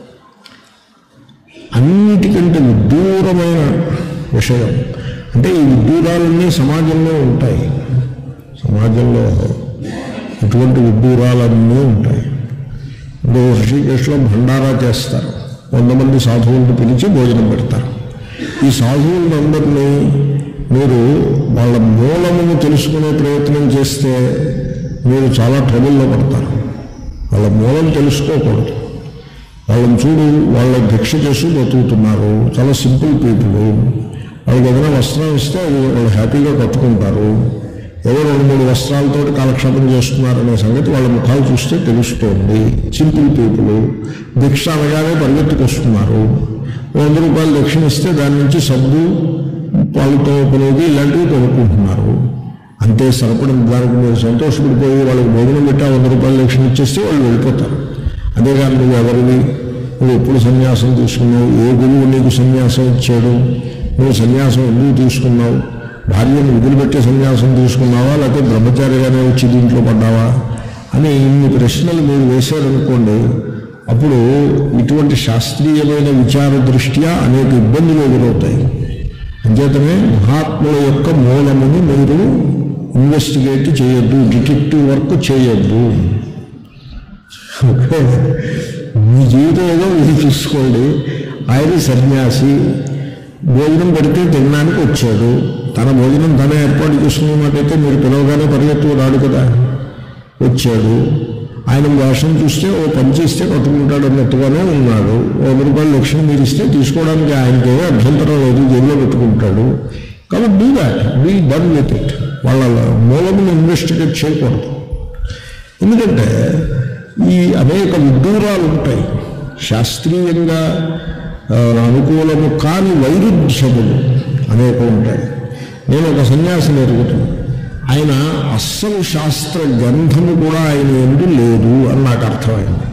అన్నిటికంటే విదూరమైన విషయం అంటే ఈ విదూరాలన్నీ సమాజంలో ఉంటాయి సమాజంలో ఇటువంటి విదూరాలన్నీ ఉంటాయి ఇప్పుడు ఋషికేశ్లో భండారా చేస్తారు వంద మంది సాధువులను పిలిచి భోజనం పెడతారు ఈ సాధువులందరినీ మీరు వాళ్ళ మూలమును తెలుసుకునే ప్రయత్నం చేస్తే మీరు చాలా ట్రబుల్లో పడతారు వాళ్ళ మూలం తెలుసుకోకూడదు వాళ్ళని చూడు వాళ్ళ భిక్ష చేసి బతుకుతున్నారు చాలా సింపుల్ పీపుల్ వాళ్ళకి ఏదైనా వస్త్రం ఇస్తే అది వాళ్ళు హ్యాపీగా కట్టుకుంటారు ఏదో రెండు మూడు వస్త్రాలతో కాలక్షేపం చేస్తున్నారనే సంగతి వాళ్ళ ముఖాలు చూస్తే తెలుస్తోంది సింపుల్ పీపుల్ భిక్ష అనగానే పరిగెత్తుకొస్తున్నారు వంద రూపాయలు దక్షిణ ఇస్తే దాని నుంచి సబ్బు పాలుతో కొనేది ఇలాంటివి కొనుక్కుంటున్నారు అంతే సరిపడిన దానికి మీరు సంతోషపడిపోయి వాళ్ళకి భోజనం పెట్టి ఆ వంద రూపాయలు దక్షిణ ఇచ్చేస్తే వాళ్ళు వెళ్ళిపోతారు అంతేగాని నువ్వు ఎవరివి నువ్వు ఎప్పుడు సన్యాసం తీసుకున్నావు ఏ గురువు నీకు సన్యాసం ఇచ్చాడు నువ్వు సన్యాసం ఎందుకు తీసుకున్నావు భార్యను వదిలిపెట్టే సన్యాసం తీసుకున్నావా లేకపోతే బ్రహ్మచారిగానే వచ్చి దీంట్లో పడ్డావా అని ఇన్ని ప్రశ్నలు మీరు వేశారనుకోండి అప్పుడు ఇటువంటి శాస్త్రీయమైన విచార దృష్ట్యా అనేక ఇబ్బందులు ఎదురవుతాయి అంచేతనే మహాత్ముల యొక్క మూలముని మీరు ఇన్వెస్టిగేట్ చేయొద్దు డిటెక్టివ్ వర్క్ చేయొద్దు ఓకే మీ జీవితం ఏదో మీరు చూసుకోండి ఆయన సన్యాసి భోజనం పెడితే తినడానికి వచ్చాడు తన భోజనం తనే ఏర్పాటు చేసుకున్నట్టయితే మీరు పిలవగానే పరిగెత్తు రాడు కదా వచ్చాడు ఆయన వేషం చూస్తే ఓ పని చేస్తే కట్టుకుంటాడు అన్నట్టుగానే ఉన్నాడు ఓ వంద రూపాయలు లక్షలు మీరు ఇస్తే తీసుకోవడానికి ఆయనకి ఏమీ అభ్యంతరం లేదు జైల్లో పెట్టుకుంటాడు కాబట్టి do that be done with it వాళ్ళ మూలమును ఇన్వెస్టిగేట్ చేయకూడదు ఎందుకంటే ఈ అనేక విడ్డూరాలు ఉంటాయి శాస్త్రీయంగా ఆ, అనుకూలము కాని వైరుధ్యములు అనేక ఉంటాయి నేను ఒక సన్యాసిని ఎరుగుతాను ఆయన అస్సలు శాస్త్ర గ్రంథము కూడా ఆయన ఎందు లేదు అని నాకు అర్థమైంది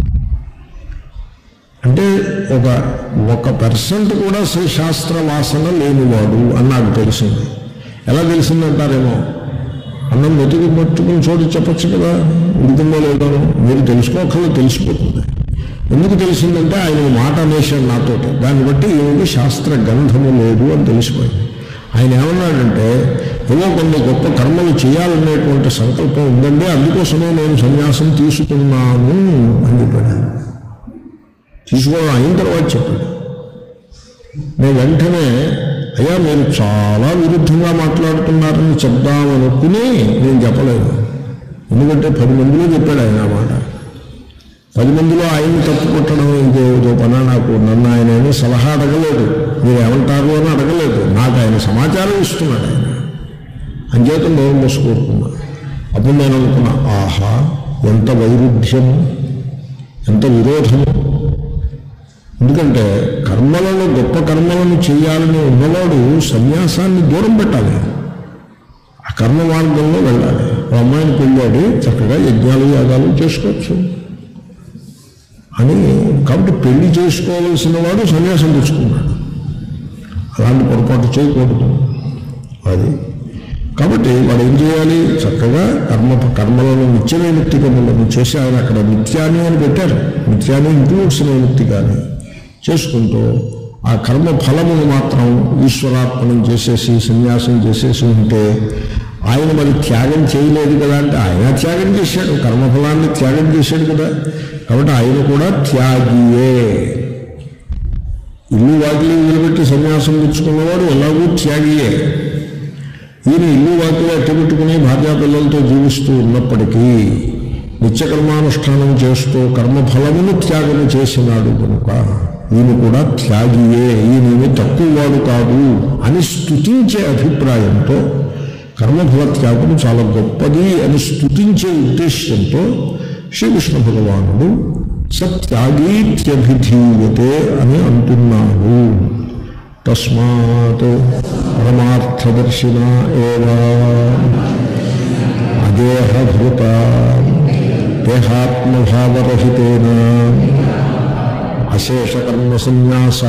అంటే ఒక ఒక పర్సెంట్ కూడా అసలు శాస్త్ర వాసన లేనివాడు అని నాకు తెలిసింది ఎలా తెలిసిందంటారేమో అన్నం వెతుకు పట్టుకుని చోటు చెప్పచ్చు కదా ఉడికిందో లేదో మీరు తెలుసుకోకల్లో తెలిసిపోతుంది ఎందుకు తెలిసిందంటే ఆయన ఈ మాట అనేసాడు నాతోటి దాన్ని బట్టి ఏమి శాస్త్ర గంధము లేదు అని తెలిసిపోయింది ఆయన ఏమన్నాడంటే ఏదో కొన్ని గొప్ప కర్మలు చేయాలనేటువంటి సంకల్పం ఉందండి అందుకోసమే నేను సన్యాసం తీసుకున్నాను అని చెప్పాడు ఆయన. తీసుకోవడం అయిన తర్వాత చెప్పాడు నేను వెంటనే అయ్యా మీరు చాలా విరుద్ధంగా మాట్లాడుతున్నారని చెప్దామనుకుని నేను చెప్పలేదు ఎందుకంటే పది మందిలో చెప్పాడు ఆయన ఆ మాట పది మందిలో ఆయన్ని తప్పు కొట్టడం ఇంకేదో పనా నాకు నన్ను ఆయన ఏమీ సలహా అడగలేదు మీరు ఏమంటారు అని అడగలేదు నాకు ఆయన సమాచారం ఇస్తున్నాడు ఆయన అంచేత నేను మూసుకూరుకున్నా అప్పుడు నేను అనుకున్నా ఆహా ఎంత వైరుధ్యము ఎంత విరోధము ఎందుకంటే కర్మలను గొప్ప కర్మలను చేయాలని ఉన్నవాడు సన్యాసాన్ని దూరం పెట్టాలి ఆ కర్మ మార్గంలో వెళ్ళాలి ఓ అమ్మాయిని పెళ్ళాడి చక్కగా యజ్ఞాలు యాగాలు చేసుకోవచ్చు అని కాబట్టి పెళ్లి చేసుకోవాల్సిన వాడు సన్యాసం తెచ్చుకున్నాడు అలాంటి పొరపాటు చేయకూడదు అది కాబట్టి వాడు ఏం చేయాలి చక్కగా కర్మ కర్మలను నిత్య నైమిత్తి కర్మలను చేసి ఆయన అక్కడ నిత్యాన్ని అని పెట్టారు నిత్యాన్ని ఇంక్లూడ్స్ నైమిత్తి కానీ చేసుకుంటూ ఆ కర్మ ఫలమును మాత్రం ఈశ్వరార్పణం చేసేసి సన్యాసం చేసేసి ఉంటే ఆయన మరి త్యాగం చేయలేదు కదా అంటే ఆయన త్యాగం చేశాడు కర్మఫలాన్ని త్యాగం చేశాడు కదా కాబట్టి ఆయన కూడా త్యాగియే ఇల్లు వాకిలి నిలబెట్టి సన్యాసం పుచ్చుకున్నవాడు ఎలాగూ త్యాగియే ఈయన ఇల్లు వాకిలి అట్టబెట్టుకుని భార్యా పిల్లలతో జీవిస్తూ ఉన్నప్పటికీ నిత్యకర్మానుష్ఠానం చేస్తూ కర్మఫలమును త్యాగము చేసినాడు కనుక ఈయన కూడా త్యాగియే ఈయనేమి తక్కువ వాడు కాదు అని స్తుతించే అభిప్రాయంతో కర్మఫల త్యాగం చాలా గొప్పది అని స్తుతించే ఉద్దేశ్యంతో శ్రీకృష్ణ భగవానుడు సత్యాగీత్యభిధీయతే అని అంటున్నాడు తస్మాత్ పరమార్థదర్శిన ఏవా అదేహభూత దేహాత్మభావరహితేన అశేషకర్మ సన్యాస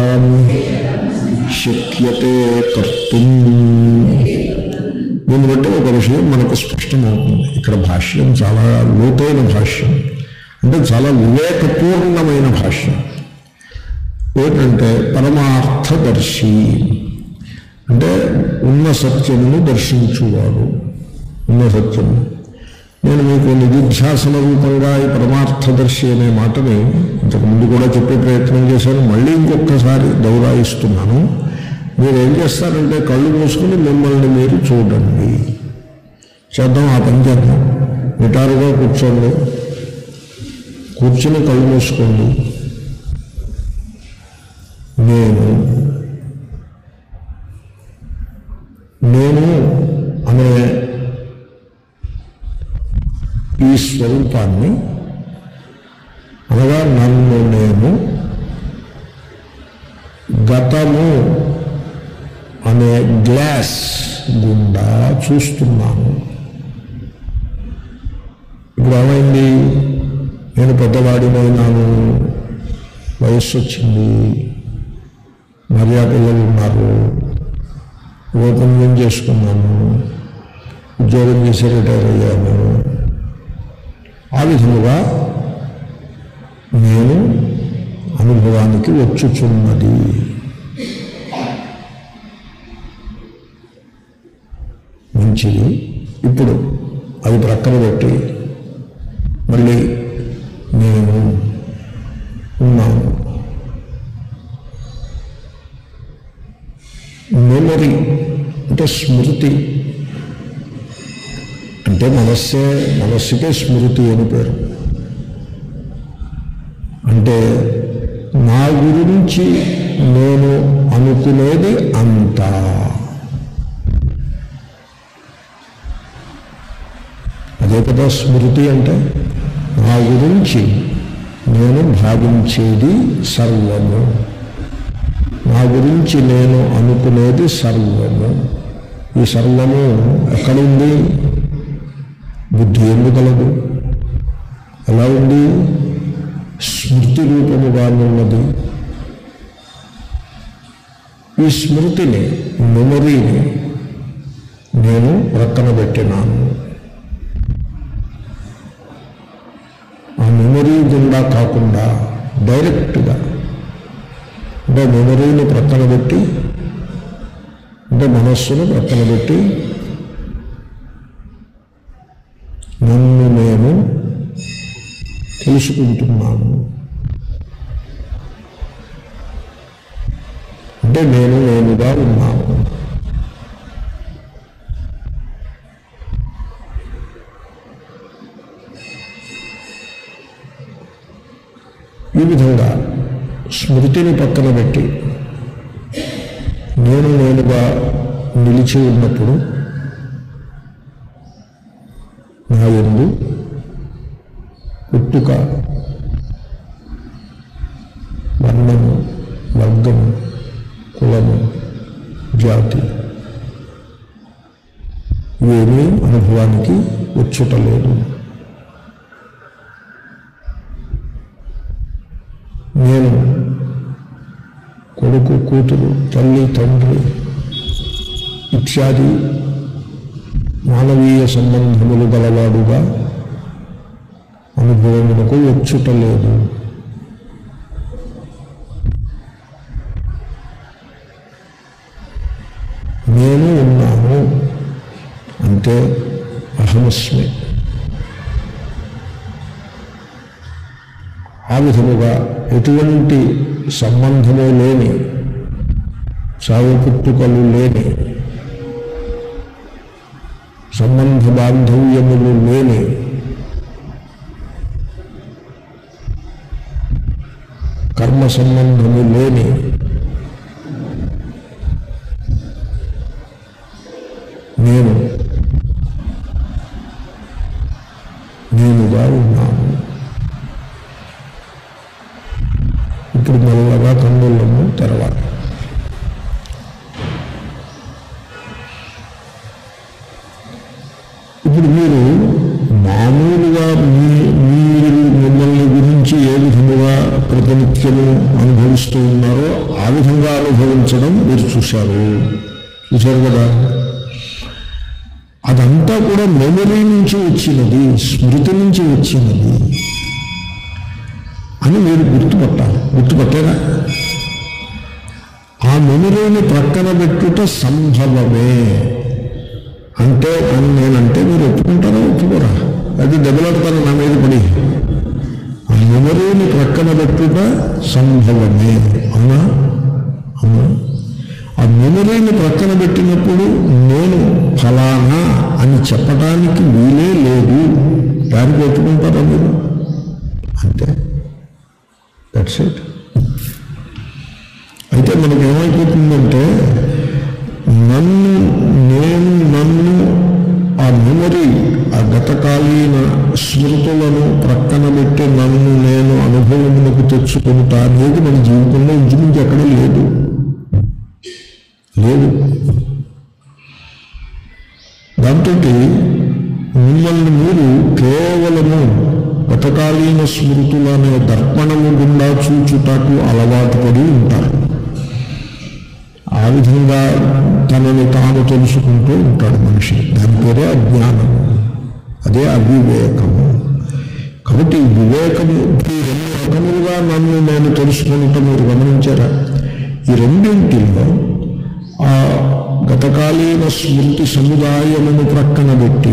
శక్యతే కర్తుం దీన్ని బట్టి ఒక విషయం మనకు స్పష్టమవుతుంది ఇక్కడ భాష్యం చాలా లోతైన భాష్యం అంటే చాలా వివేకపూర్ణమైన భాష్యం ఏంటంటే పరమార్థదర్శి అంటే ఉన్న సత్యమును దర్శించువాడు ఉన్న సత్యము నేను మీకు నిధిధ్యాసన రూపంగా ఈ పరమార్థదర్శి అనే మాటని ఇంతకుముందు కూడా చెప్పే ప్రయత్నం చేశాను మళ్ళీ ఇంకొకసారి దౌరాయిస్తున్నాను మీరు ఏం చేస్తారంటే కళ్ళు మూసుకుని మిమ్మల్ని మీరు చూడండి చేద్దాం ఆ పని చేద్దాం నిటారుగా కూర్చోండి కూర్చుని కళ్ళు మూసుకోండి నేను నేను అనే ఈ స్వరూపాన్ని అనగా నన్ను నేను గతము అనే గ్లాస్ గుండా చూస్తున్నాను ఇప్పుడు ఏమైంది నేను పెద్దవాడినైనాను వయస్సు వచ్చింది మర్యాదలు ఉన్నారు రూపంగం చేసుకున్నాను ఉద్యోగం చేసి రిటైర్ అయ్యాను ఆ విధముగా నేను అనుభవానికి వచ్చుచున్నది మంచిది ఇప్పుడు అది ప్రక్కన పెట్టి మళ్ళీ నేను ఉన్నాను మెమరీ అంటే స్మృతి అంటే మనస్సే మనస్సుకే స్మృతి అని పేరు అంటే నా గురించి నేను అనుకునేది అంతా అదే కదా స్మృతి అంటే నా గురించి నేను భావించేది సర్వము నా గురించి నేను అనుకునేది సర్వము ఈ సర్వము ఎక్కడుంది బుద్ధి ఎందుకు కలదు ఎలా ఉంది స్మృతి రూపముగా ఉన్నది ఈ స్మృతిని మెమరీని నేను ప్రక్కన పెట్టినాను ఆ మెమరీ గుండా కాకుండా డైరెక్ట్గా అంటే మెమరీని ప్రక్కన పెట్టి అంటే మనస్సును ప్రక్కన పెట్టి నన్ను నేను తెలుసుకుంటున్నాను అంటే నేను నేనుగా ఉన్నాను ఈ విధంగా స్మృతిని పక్కన పెట్టి నేను నేనుగా నిలిచి ఉన్నప్పుడు నా ఎందు పుట్టుక వర్ణము వర్గము కులము జాతి ఇవేమీ అనుభవానికి వచ్చుటలేదు నేను కొడుకు కూతురు తల్లి తండ్రి ఇత్యాది మానవీయ సంబంధములు గలవాడుగా అనుభవమునకు వచ్చుటలేదు నేను ఉన్నాను అంటే అహమస్మి ఆ విధముగా ఎటువంటి సంబంధము లేని చావు పుట్టుకలు లేని సంబంధ బాంధవ్యములు లేని కర్మ సంబంధము లేని నేను నేనుగా ఉన్నాను ఇప్పుడు మెల్లగా కన్నులను తెరవాలి ఇప్పుడు మీరు మామూలుగా మీ మీరు మిమ్మల్ని గురించి ఏ విధముగా ప్రతినిత్యము అనుభవిస్తూ ఉన్నారో ఆ విధంగా అనుభవించడం మీరు చూశారు చూశారు కదా అదంతా కూడా మెమరీ నుంచి వచ్చినది స్మృతి నుంచి వచ్చినది అని మీరు గుర్తుపట్టాలి గుర్తుపట్టారా ఆ మెమరీని ప్రక్కన పెట్టుట సంభవమే అంటే అని నేనంటే మీరు ఒప్పుకుంటారా ఒప్పుకోరా అది దెబ్బలాడతాను నా మీద పడి ఆ మెమరీని ప్రక్కన పెట్టుట సంభవమే అవునా అవునా ఆ మెమరీని ప్రక్కన పెట్టినప్పుడు నేను ఫలానా అని చెప్పడానికి వీలే లేదు దానికి ఒప్పుకుంటారా మీరు అంతే దట్స్ ఇట్ అయితే మనకి ఏమైపోతుందంటే నన్ను నేను నన్ను ఆ మెమరీ ఆ గతకాలీన స్మృతులను ప్రక్కన పెట్టి నన్ను నేను అనుభవములకు తెచ్చుకుంటా అనేది మన జీవితంలో ఇంచుమించు ఎక్కడ లేదు లేదు దాంతో మిమ్మల్ని మీరు కేవలము గతకాలీన స్మృతులనే దర్పణము గుండా చూచుటకు అలవాటు పడి ఉంటారు ఆ విధంగా తనని తాను తెలుసుకుంటూ ఉంటాడు మనిషి దాని పేరే అజ్ఞానము అదే అవివేకము కాబట్టి ఈ వివేకము ఈ రెండు రకములుగా నన్ను నేను తెలుసుకుంటాం మీరు గమనించారా ఈ రెండింటిలో ఆ గతకాలీన స్మృతి సముదాయమును ప్రక్కన పెట్టి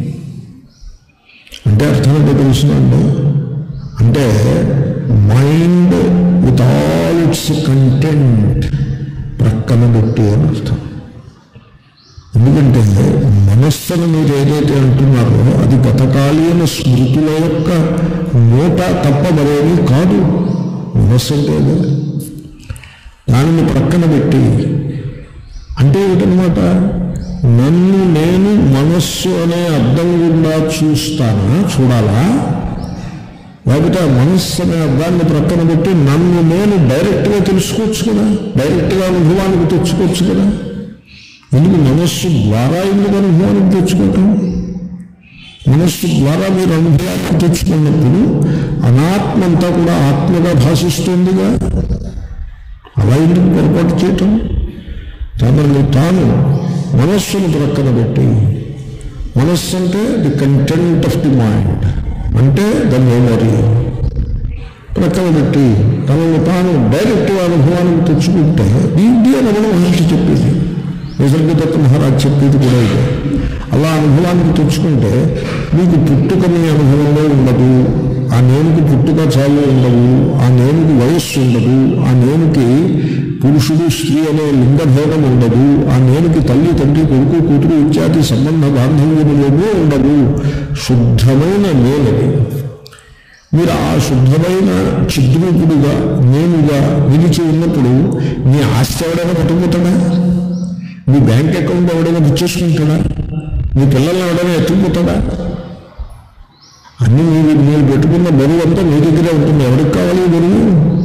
అంటే అర్థం ఏంటో తెలుసునండి అంటే mind with all its content ప్రక్కన పెట్టి అని అర్థం ఎందుకంటే మనస్సును మీరు ఏదైతే అంటున్నారో అది గతకాలీన స్మృతుల యొక్క మూట తప్ప మరేమీ కాదు మనస్సు అంటే అదే. దానిని ప్రక్కన పెట్టి అంటే ఏమిటనమాట నన్ను నేను మనస్సు అనే అర్థం గుండా చూస్తానా చూడాలా లేకపోతే ఆ మనస్సు అనే అర్థాన్ని ప్రక్కన పెట్టి నన్ను నేను డైరెక్ట్గా తెలుసుకోవచ్చు కదా డైరెక్ట్గా అనుభవానికి తెచ్చుకోవచ్చు కదా ఎందుకు మనస్సు ద్వారా ఎందుకు అనుభవానికి తెచ్చుకోవటం మనస్సు ద్వారా మీరు అనుభవానికి తెచ్చుకున్నప్పుడు అనాత్మ అంతా కూడా ఆత్మగా భాషిస్తుందిగా అలా ఎందుకు పొరపాటు చేయటం తనని తాను మనస్సును ప్రక్కన పెట్టి మనస్సు అంటే the content of the mind అంటే ద మెమరీ ప్రక్కన పెట్టి తనను తాను డైరెక్ట్గా అనుభవానికి తెచ్చుకుంటే దీంట్లో రమణ మహర్షి చెప్పేది నిసర్గదత్త మహారాజ్ చెప్పేది కూడా ఇదే అలా అనుభవానికి తెచ్చుకుంటే మీకు పుట్టుకని అనుభవంలో ఉండదు ఆ నేనుకి పుట్టుక చాలు ఉండదు ఆ నేనుకి వయస్సు ఉండదు ఆ నేనుకి పురుషుడు స్త్రీ అనే లింగభేదం ఉండదు ఆ నేనుకి తల్లి తండ్రి కొడుకు కూతురు ఇత్యాది సంబంధ బాంధవ్యములేమో ఉండదు శుద్ధమైన నేనది మీరు ఆ శుద్ధమైన చిద్రూపుడుగా నేనుగా నిలిచి ఉన్నప్పుడు మీ ఆస్తి ఎవడైనా పట్టుకుపోతాడా మీ బ్యాంక్ అకౌంట్ ఎవడైనా పుచ్చేసుకుంటాడా మీ పిల్లల్ని ఎవడైనా ఎత్తుకుపోతాడా అన్ని మీరు మీరు పెట్టుకున్న బరువు అంతా మీ దగ్గరే ఉంటుంది ఎవరికి కావాలి ఈ బరువు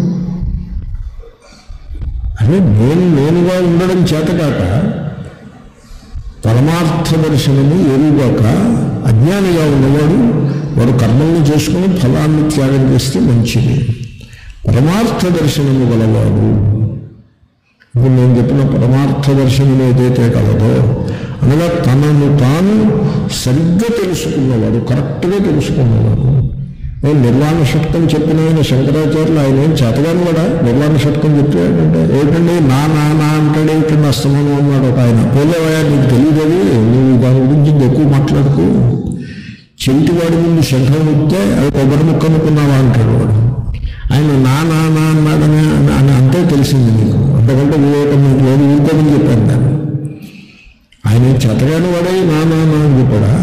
అదే నేను నేనుగా ఉండడం చేతకాక పరమార్థ దర్శనము ఎరుగాక అజ్ఞానిగా ఉన్నవాడు వాడు కర్మల్ని చేసుకుని ఫలాన్ని త్యాగం చేస్తే మంచిది పరమార్థ దర్శనము గలవాడు ఇప్పుడు నేను చెప్పిన పరమార్థ దర్శనం ఏదైతే కలదో అనగా తనను తాను సరిగ్గా తెలుసుకున్నవాడు కరెక్ట్గా తెలుసుకున్నవాడు నేను నిర్వాణ షట్కం చెప్పిన ఆయన శంకరాచార్యులు ఆయన ఏం చేతగాని కూడా నిర్వాణ షట్కం చెప్పాడంటే ఏంటండి నా నా నా అంటాడే ఇక్కడ అస్తమానం అన్నాడు ఒక ఆయన పోలేవా నీకు తెలియదు నువ్వు దాని గురించి ఎక్కువ మాట్లాడుతూ చెవిటివాడి ముందు శంఖం ఇస్తే అది కొబ్బరి ముక్క అనుకున్నావా అంటాడు వాడు ఆయన నా నా నా అన్నాడని అని అంతే తెలిసింది నీకు అంతకంటే వివేకం నీకు లేదు ఊరుకోమని చెప్పాను దాన్ని ఆయన చెతగాని వాడే నా నా నా అని చెప్పాడా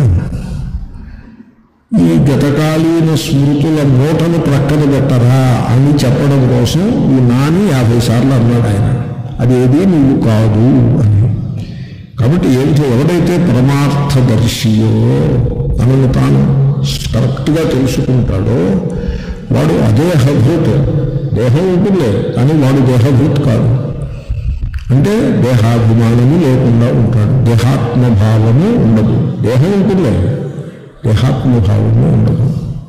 ఈ గతకాలీన స్మృతుల మూటను ప్రక్కన పెట్టరా అని చెప్పడం కోసం ఈ నాని యాభై సార్లు అన్నాడు ఆయన అది ఏది నువ్వు కాదు అని కాబట్టి ఏంటి ఎవడైతే పరమార్థదర్శియో తనను తాను కరెక్ట్గా తెలుసుకుంటాడో వాడు అదేహభూత్ దేహం ఉంటుంది కానీ వాడు దేహభూత్ కాదు అంటే దేహాభిమానము లేకుండా ఉంటాడు దేహాత్మభావము ఉండదు దేహం ఉంటుంది దేహాత్మభావము ఉండదు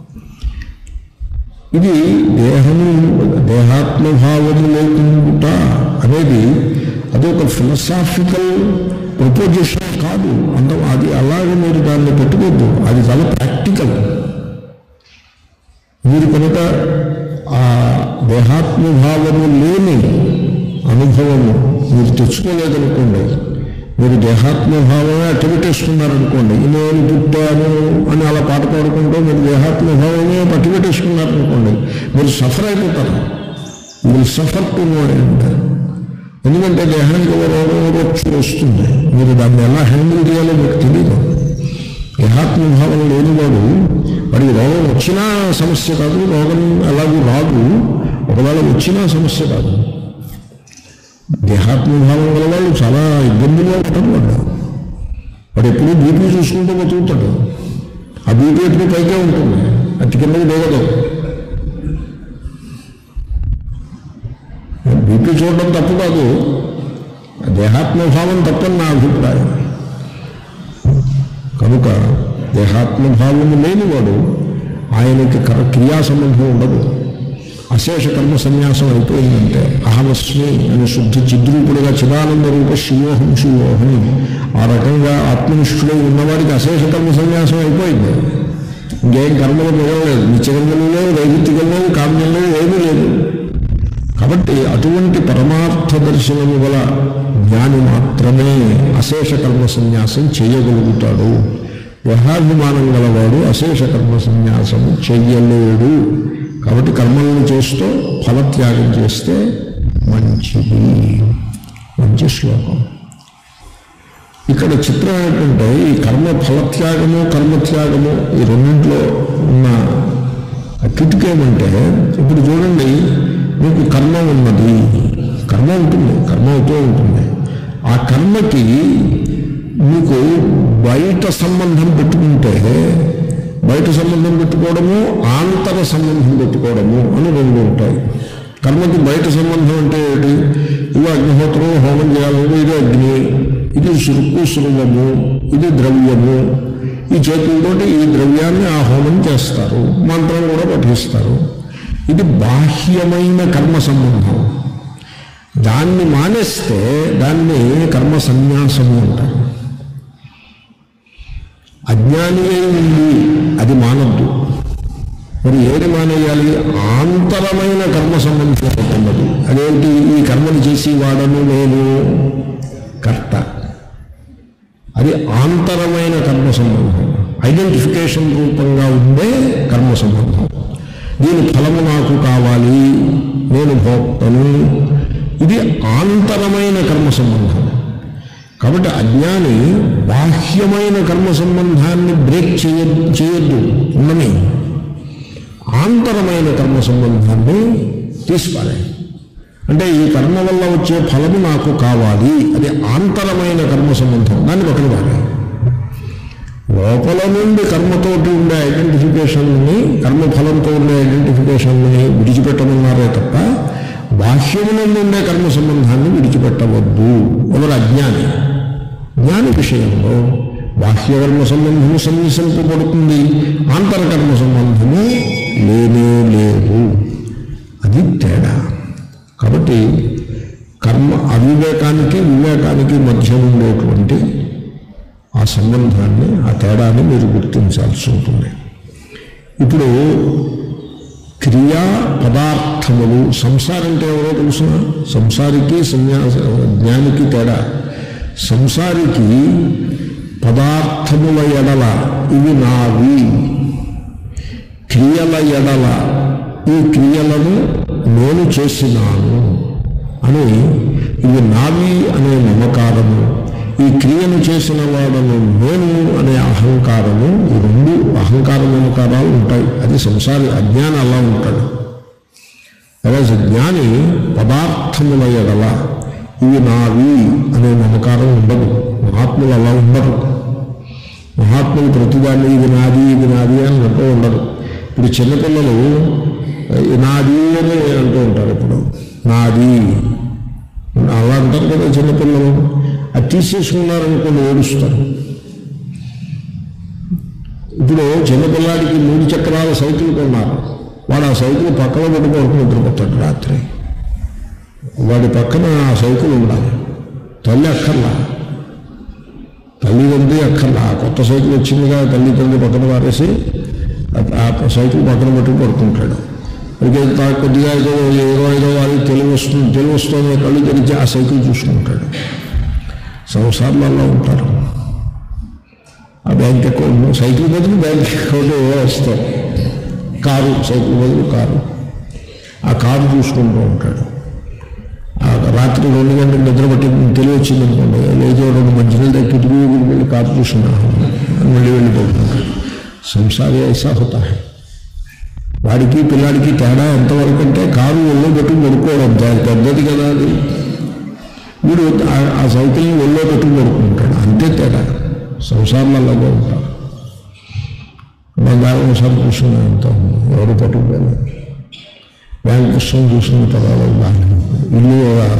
ఇది దేహము దేహాత్మభావము లేకుండా అనేది అదొక ఫిలసాఫికల్ ప్రపోజిషన్ కాదు అంత అది అలాగే మీరు దాన్ని పెట్టుకోవద్దు అది చాలా ప్రాక్టికల్ మీరు కనుక ఆ దేహాత్మభావము లేని అనుభవము మీరు తెచ్చుకోలేదనుకోండి మీరు దేహాత్మభావమే అట్టబెట్టేసుకున్నారనుకోండి నేను పుట్టాను అని అలా పాట పాడుకుంటూ మీరు దేహాత్మభావమే పట్టుబెట్టేసుకున్నారనుకోండి మీరు సఫర్ అయిపోతారు మీరు సఫర్ టు నో అంటారు ఎందుకంటే దేహానికి ఓ రోగం వచ్చి వస్తుంది మీరు దాన్ని ఎలా హ్యాండిల్ చేయాలో మీకు తెలియదు దేహాత్మభావం లేనివాడు వాడికి రోగం వచ్చినా సమస్య కాదు రోగం ఎలాగూ రాదు ఒకవేళ వచ్చినా సమస్య కాదు దేహాత్మభావం గల వాళ్ళు చాలా ఇబ్బందులుగా ఉంటారు వాడు వాడు ఎప్పుడూ బీపీ చూసుకుంటూ బతుకుతాడు ఆ బీపీ ఎప్పుడు పైకే ఉంటుంది అతి కిందకి దిగదు బీపీ చూడడం తప్పు కాదు దేహాత్మభావం తప్పని నా అభిప్రాయం కనుక దేహాత్మభావము లేనివాడు ఆయనకి కర క్రియా సంబంధం ఉండదు అశేష కర్మ సన్యాసం అయిపోయిందంటే అహమస్మి అని శుద్ధ చిద్రూపుడుగా చిదానంద రూప శివోహం శివోహం ఆ రకంగా ఆత్మనిష్ఠుడై ఉన్నవాడికి అశేష కర్మ సన్యాసం అయిపోయింది ఇంకేం కర్మలు మిగలలేదు నిత్యకర్మలు లేవు వైదిత్తికం లేవు కామ్యం లేవు ఏమీ లేదు కాబట్టి అటువంటి పరమార్థ దర్శనము గల జ్ఞాని మాత్రమే అశేష కర్మ సన్యాసం చేయగలుగుతాడు దేహాభిమానం గలవాడు అశేష కర్మ సన్యాసము చెయ్యలేడు కాబట్టి కర్మలను చేస్తూ ఫలత్యాగం చేస్తే మంచిది మంచి శ్లోకం ఇక్కడ చిత్రం ఏంటంటే ఈ కర్మ ఫలత్యాగము కర్మత్యాగము ఈ రెండింటిలో ఉన్న కిటుకు ఏమంటే ఇప్పుడు చూడండి మీకు కర్మ ఉన్నది కర్మ ఉంటుంది కర్మ అవుతూ ఉంటుంది ఆ కర్మకి మీకు బయట సంబంధం పెట్టుకుంటే బయట సంబంధం పెట్టుకోవడము ఆంతర సంబంధం పెట్టుకోవడము అని రెండు ఉంటాయి కర్మకి బయట సంబంధం అంటే ఏంటి ఇవి అగ్నిహోత్రం హోమం చేయాలంటే ఇది అగ్ని ఇది సురుకు సురువము ఇది ద్రవ్యము ఈ చేతులతోటి ఈ ద్రవ్యాన్ని ఆ హోమం చేస్తారు మంత్రం కూడా పఠిస్తారు ఇది బాహ్యమైన కర్మ సంబంధం దాన్ని మానేస్తే దాన్ని కర్మ సన్యాసము అంటారు అజ్ఞాని అయి ఉంది అది మానద్దు మరి ఏది మానేయాలి ఆంతరమైన కర్మ సంబంధం ఉన్నది అదేంటి ఈ కర్మను చేసి వాడను నేను కర్త అది ఆంతరమైన కర్మ సంబంధం ఐడెంటిఫికేషన్ రూపంగా ఉండే కర్మ సంబంధం దీని ఫలము నాకు కావాలి నేను భోక్తను ఇది ఆంతరమైన కర్మ సంబంధం కాబట్టి అజ్ఞాని బాహ్యమైన కర్మ సంబంధాన్ని బ్రేక్ చేయ చేయొద్దు ఉన్నని ఆంతరమైన కర్మ సంబంధాన్ని తీసుకోవాలి అంటే ఈ కర్మ వల్ల వచ్చే ఫలము నాకు కావాలి అది ఆంతరమైన కర్మ సంబంధం దాన్ని పక్కన పాడాలి లోపల నుండి కర్మతోటి ఉండే ఐడెంటిఫికేషన్ని కర్మఫలంతో ఉండే ఐడెంటిఫికేషన్ని విడిచిపెట్టమన్నారే తప్ప బాహ్యము నుండి ఉండే కర్మ సంబంధాన్ని విడిచిపెట్టవద్దు ఎవరు అజ్ఞాని జ్ఞాని విషయంలో బాహ్యకర్మ సంబంధము సన్నిసింపబడుతుంది ఆంతరకర్మ సంబంధము లేనే లేదు అది తేడా కాబట్టి కర్మ అవివేకానికి వివేకానికి మధ్య ఉండేటువంటి ఆ సంబంధాన్ని ఆ తేడాన్ని మీరు గుర్తించాల్సి ఉంటుంది ఇప్పుడు క్రియా పదార్థములు సంసారం అంటే ఎవరో తెలుసిన సంసారికి సన్యాస జ్ఞానికి తేడా సంసారికి పదార్థముల ఎడల ఇవి నావి క్రియల ఎడల ఈ క్రియలను నేను చేసినాను అని ఇవి నావి అనే మమకారము ఈ క్రియను చేసిన వాడను నేను అనే అహంకారము ఈ రెండు అహంకార మమకారాలు ఉంటాయి అది సంసారి అజ్ఞాని అలా ఉంటాడు అలా జ్ఞాని పదార్థముల ఎడల ఇవి నావి అనే మమకారం ఉండదు మహాత్ములు అలా ఉండరు మహాత్ములు ప్రతిదాన్ని ఇది నాది ఇది నాది అని అంటూ ఉండరు ఇప్పుడు చిన్నపిల్లలు "ఇది నాది అని అంటూ ఉంటారు ఇప్పుడు నాది అలా అంటారు కదా చిన్నపిల్లలు అది తీసేసుకున్నారనుకోండి ఏడుస్తారు ఇప్పుడు చిన్నపిల్లాడికి మూడు చక్రాల సైకిల్ కొన్నారు వాడు ఆ సైకిల్ పక్కన పెట్టుకోవడం నిద్రపోతాడు రాత్రి వాడి పక్కన ఆ సైకిల్ ఉండాలి తల్లి అక్కర్లా తల్లి తండ్రి అక్కర్లా ఆ కొత్త సైకిల్ వచ్చిందిగా తల్లి తండ్రి పక్కన పారేసి ఆ- ఆ సైకిల్ పక్కన పెట్టుకు పడుకుంటాడు అయితే తా- కొద్దిగా ఏదో ఏదో ఐదో వారి తెలివి వస్తుంది తెలివి వస్తుంది కళ్ళు తెరిచి ఆ సైకిల్ చూసుకుంటాడు సంసారాలలో ఉంటారు ఆ బ్యాంక్ అకౌంట్ సైకిల్ బదులు బ్యాంక్ అకౌంట్ ఏవో వస్తాయి కారు సైకిల్ బదులు కారు ఆ కారు చూసుకుంటూ ఉంటాడు ఆ రాత్రి రెండు గంటలకు నిద్ర పట్టి తెలివి వచ్చింది అనుకోండి లేదో రెండు మంచినీళ్ళు దగ్గర కిటికీ దగ్గరికి వెళ్ళి కారు చూసుకున్నా మళ్ళీ వెళ్ళిపోతుంటాడు సంసారి ఐసా హోతా హై వాడికి పిల్లాడికి తేడా ఎంతవరకు అంటే కారు ఒళ్ళో పెట్టుకుని పడుకోవడం దాని పెద్దది కదా అది వీడు ఆ- ఆ సైకిల్ని ఒళ్ళో పెట్టుకుని పడుకుంటాడు అంతే తేడా సంసారంలో అలాగే ఉంటారు బంగారం ఒకసారి చూసుకున్నా ఎంత ఎవరు పట్టుకోలేదు బ్యాంక్ పుస్తకం చూసిన తర్వాత బాగా ఇల్లు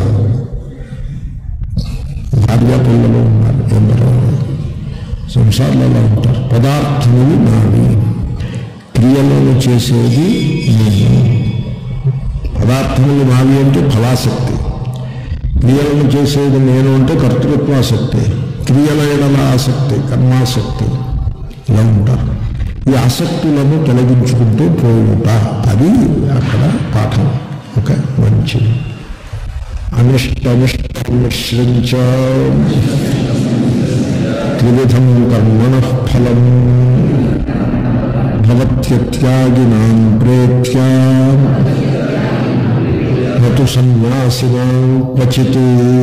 భార్య పిల్లలు ఉన్నారు ఎందరో సంసారాలలో ఉంటారు పదార్థములు నావి క్రియలను చేసేది నేను పదార్థములు నావి అంటే ఫలాసక్తి క్రియలను చేసేది నేను అంటే కర్తృత్వాసక్తి క్రియల ఎడల ఆసక్తి కర్మాసక్తి ఇలా ఉంటారు ఈ ఆసక్తులను తొలగించుకుంటూ పోవుట అది అక్కడ పాఠం ఓకే మంచిది అనిష్టమిష్టమిశ్రించ త్రివిధం కర్మణ ఫలం భవత్యత్యాగినాం ప్రేత్య నటు సన్యాసినాం క్వచిత్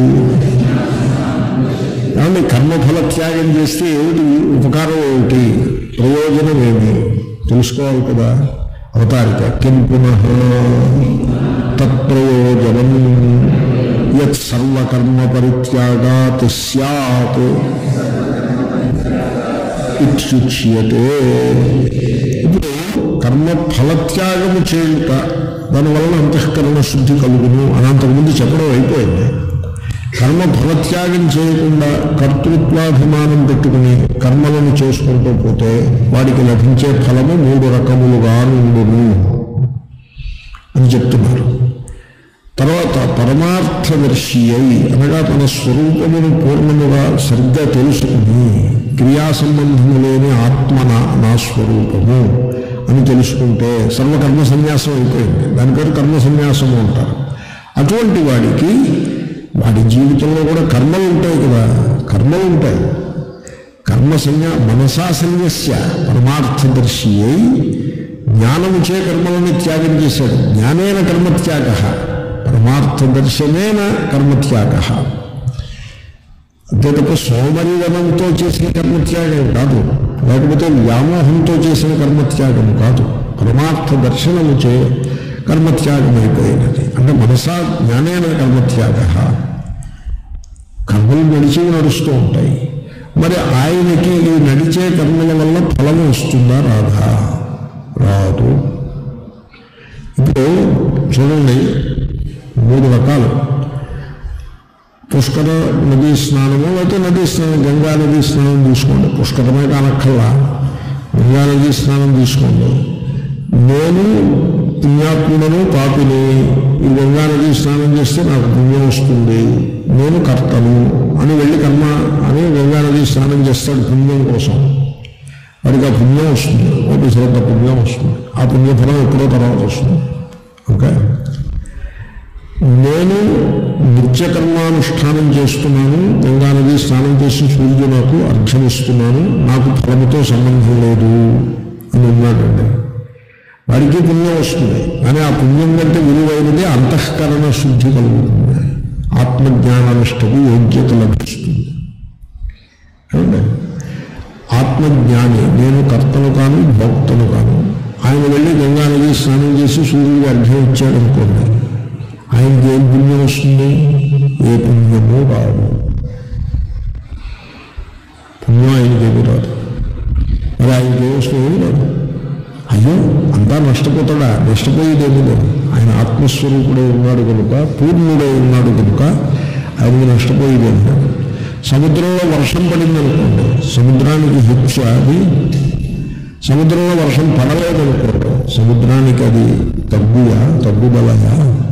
ఏమండి కర్మఫల త్యాగం చేస్తే ఏమిటి ఉపకారం ఏమిటి ప్రయోజనం ఏమి తెలుసుకోవాలి కదా అవతారిక కిం పునః తత్ప్రయోజనం యత్ సర్వకర్మ పరిత్యాగాత్ స్యాత్ ఇత్యుచ్యతే ఇప్పుడు కర్మ ఫలత్యాగము చేయుట దానివలన అంతఃకరణ శుద్ధి కలుగును అని అంతకుముందు చెప్పడం అయిపోయింది కర్మ ఫలత్యాగం చేయకుండా కర్తృత్వాభిమానం పెట్టుకుని కర్మలను చేసుకుంటూ పోతే వాడికి లభించే ఫలము మూడు రకములుగా నుండును అని చెప్తున్నారు తర్వాత పరమార్థదర్శి అయి అనగా తన స్వరూపమును పూర్ణముగా సరిగ్గా తెలుసుకుని క్రియా సంబంధము లేని ఆత్మ నా నా స్వరూపము అని తెలుసుకుంటే సర్వకర్మ సన్యాసం అయిపోయింది దాని పేరు కర్మ సన్యాసము అంటారు అటువంటి వాడికి వాడి జీవితంలో కూడా కర్మలు ఉంటాయి కదా కర్మలు ఉంటాయి కర్మ సన్యా మనసా సన్యస్య పరమార్థదర్శి అయి జ్ఞానము చే కర్మలను త్యాగం చేశాడు జ్ఞానేన కర్మత్యాగ పరమార్థదర్శనేన కర్మత్యాగ అంతే తప్ప సోమరివనంతో చేసిన కర్మత్యాగం కాదు లేకపోతే వ్యామోహంతో చేసిన కర్మత్యాగం కాదు పరమార్థ దర్శనము చే కర్మత్యాగం అయిపోయినది అంటే మనసా జ్ఞానేన కర్మత్యాగ కర్మలు నడిచి నడుస్తూ ఉంటాయి మరి ఆయనకి ఈ నడిచే కర్మల వల్ల ఫలం వస్తుందా రాదా రాదు ఇప్పుడు చూడండి మూడు రకాలు పుష్కర నదీ స్నానము లేకపోతే నదీ స్నానం గంగా నదీ స్నానం తీసుకోండి పుష్కరమే కానక్కల్లా గంగా నదీ స్నానం తీసుకోండి నేను పుణ్యాత్ముడను పాపిని ఈ గంగా నదీ స్నానం చేస్తే నాకు పుణ్యం వస్తుంది నేను కర్తను అని వెళ్ళి కర్మ అని గంగా నదీ స్నానం చేస్తాడు పుణ్యం కోసం వాడికి ఆ పుణ్యం వస్తుంది ఒకటి శ్రద్ధ పుణ్యం వస్తుంది ఆ పుణ్యఫలం ఎప్పుడో తర్వాత వస్తుంది ఓకే నేను నిత్యకర్మానుష్ఠానం చేస్తున్నాను గంగా నది స్నానం చేసి సూర్యుడు నాకు అర్ఘ్యమిస్తున్నాను నాకు ఫలముతో సంబంధం లేదు అని ఉన్నాడండి వాడికి పుణ్యం వస్తుంది కానీ ఆ పుణ్యం కంటే విలువైనది అంతఃకరణ శుద్ధి కలుగుతుంది ఆత్మజ్ఞానానిష్టకు యోగ్యత లభిస్తుంది ఏమండి ఆత్మజ్ఞాని నేను కర్తను కాను భోక్తను కాను ఆయన వెళ్ళి గంగా నది స్నానం చేసి సూర్యుడికి అర్ఘ్యం ఇచ్చాడు అనుకోండి ఆయనకి ఏం పుణ్యం వస్తుంది ఏ పుణ్యము రాదు పుణ్యం ఆయనకి ఏమి రాదు మరి ఆయనకి ఏ వస్తువు ఏమి రాదు అయ్యో అంతా నష్టపోతాడా నష్టపోయేదేమీ లేదు ఆయన ఆత్మస్వరూపుడే ఉన్నాడు కనుక పూర్ణుడే ఉన్నాడు కనుక ఆయనకి నష్టపోయేదేమి లేదు సముద్రంలో వర్షం పడింది అనుకోండి సముద్రానికి హెచ్చ అది సముద్రంలో వర్షం పడలేదు అనుకోండి సముద్రానికి అది తగ్గుయా తగ్గుదలయా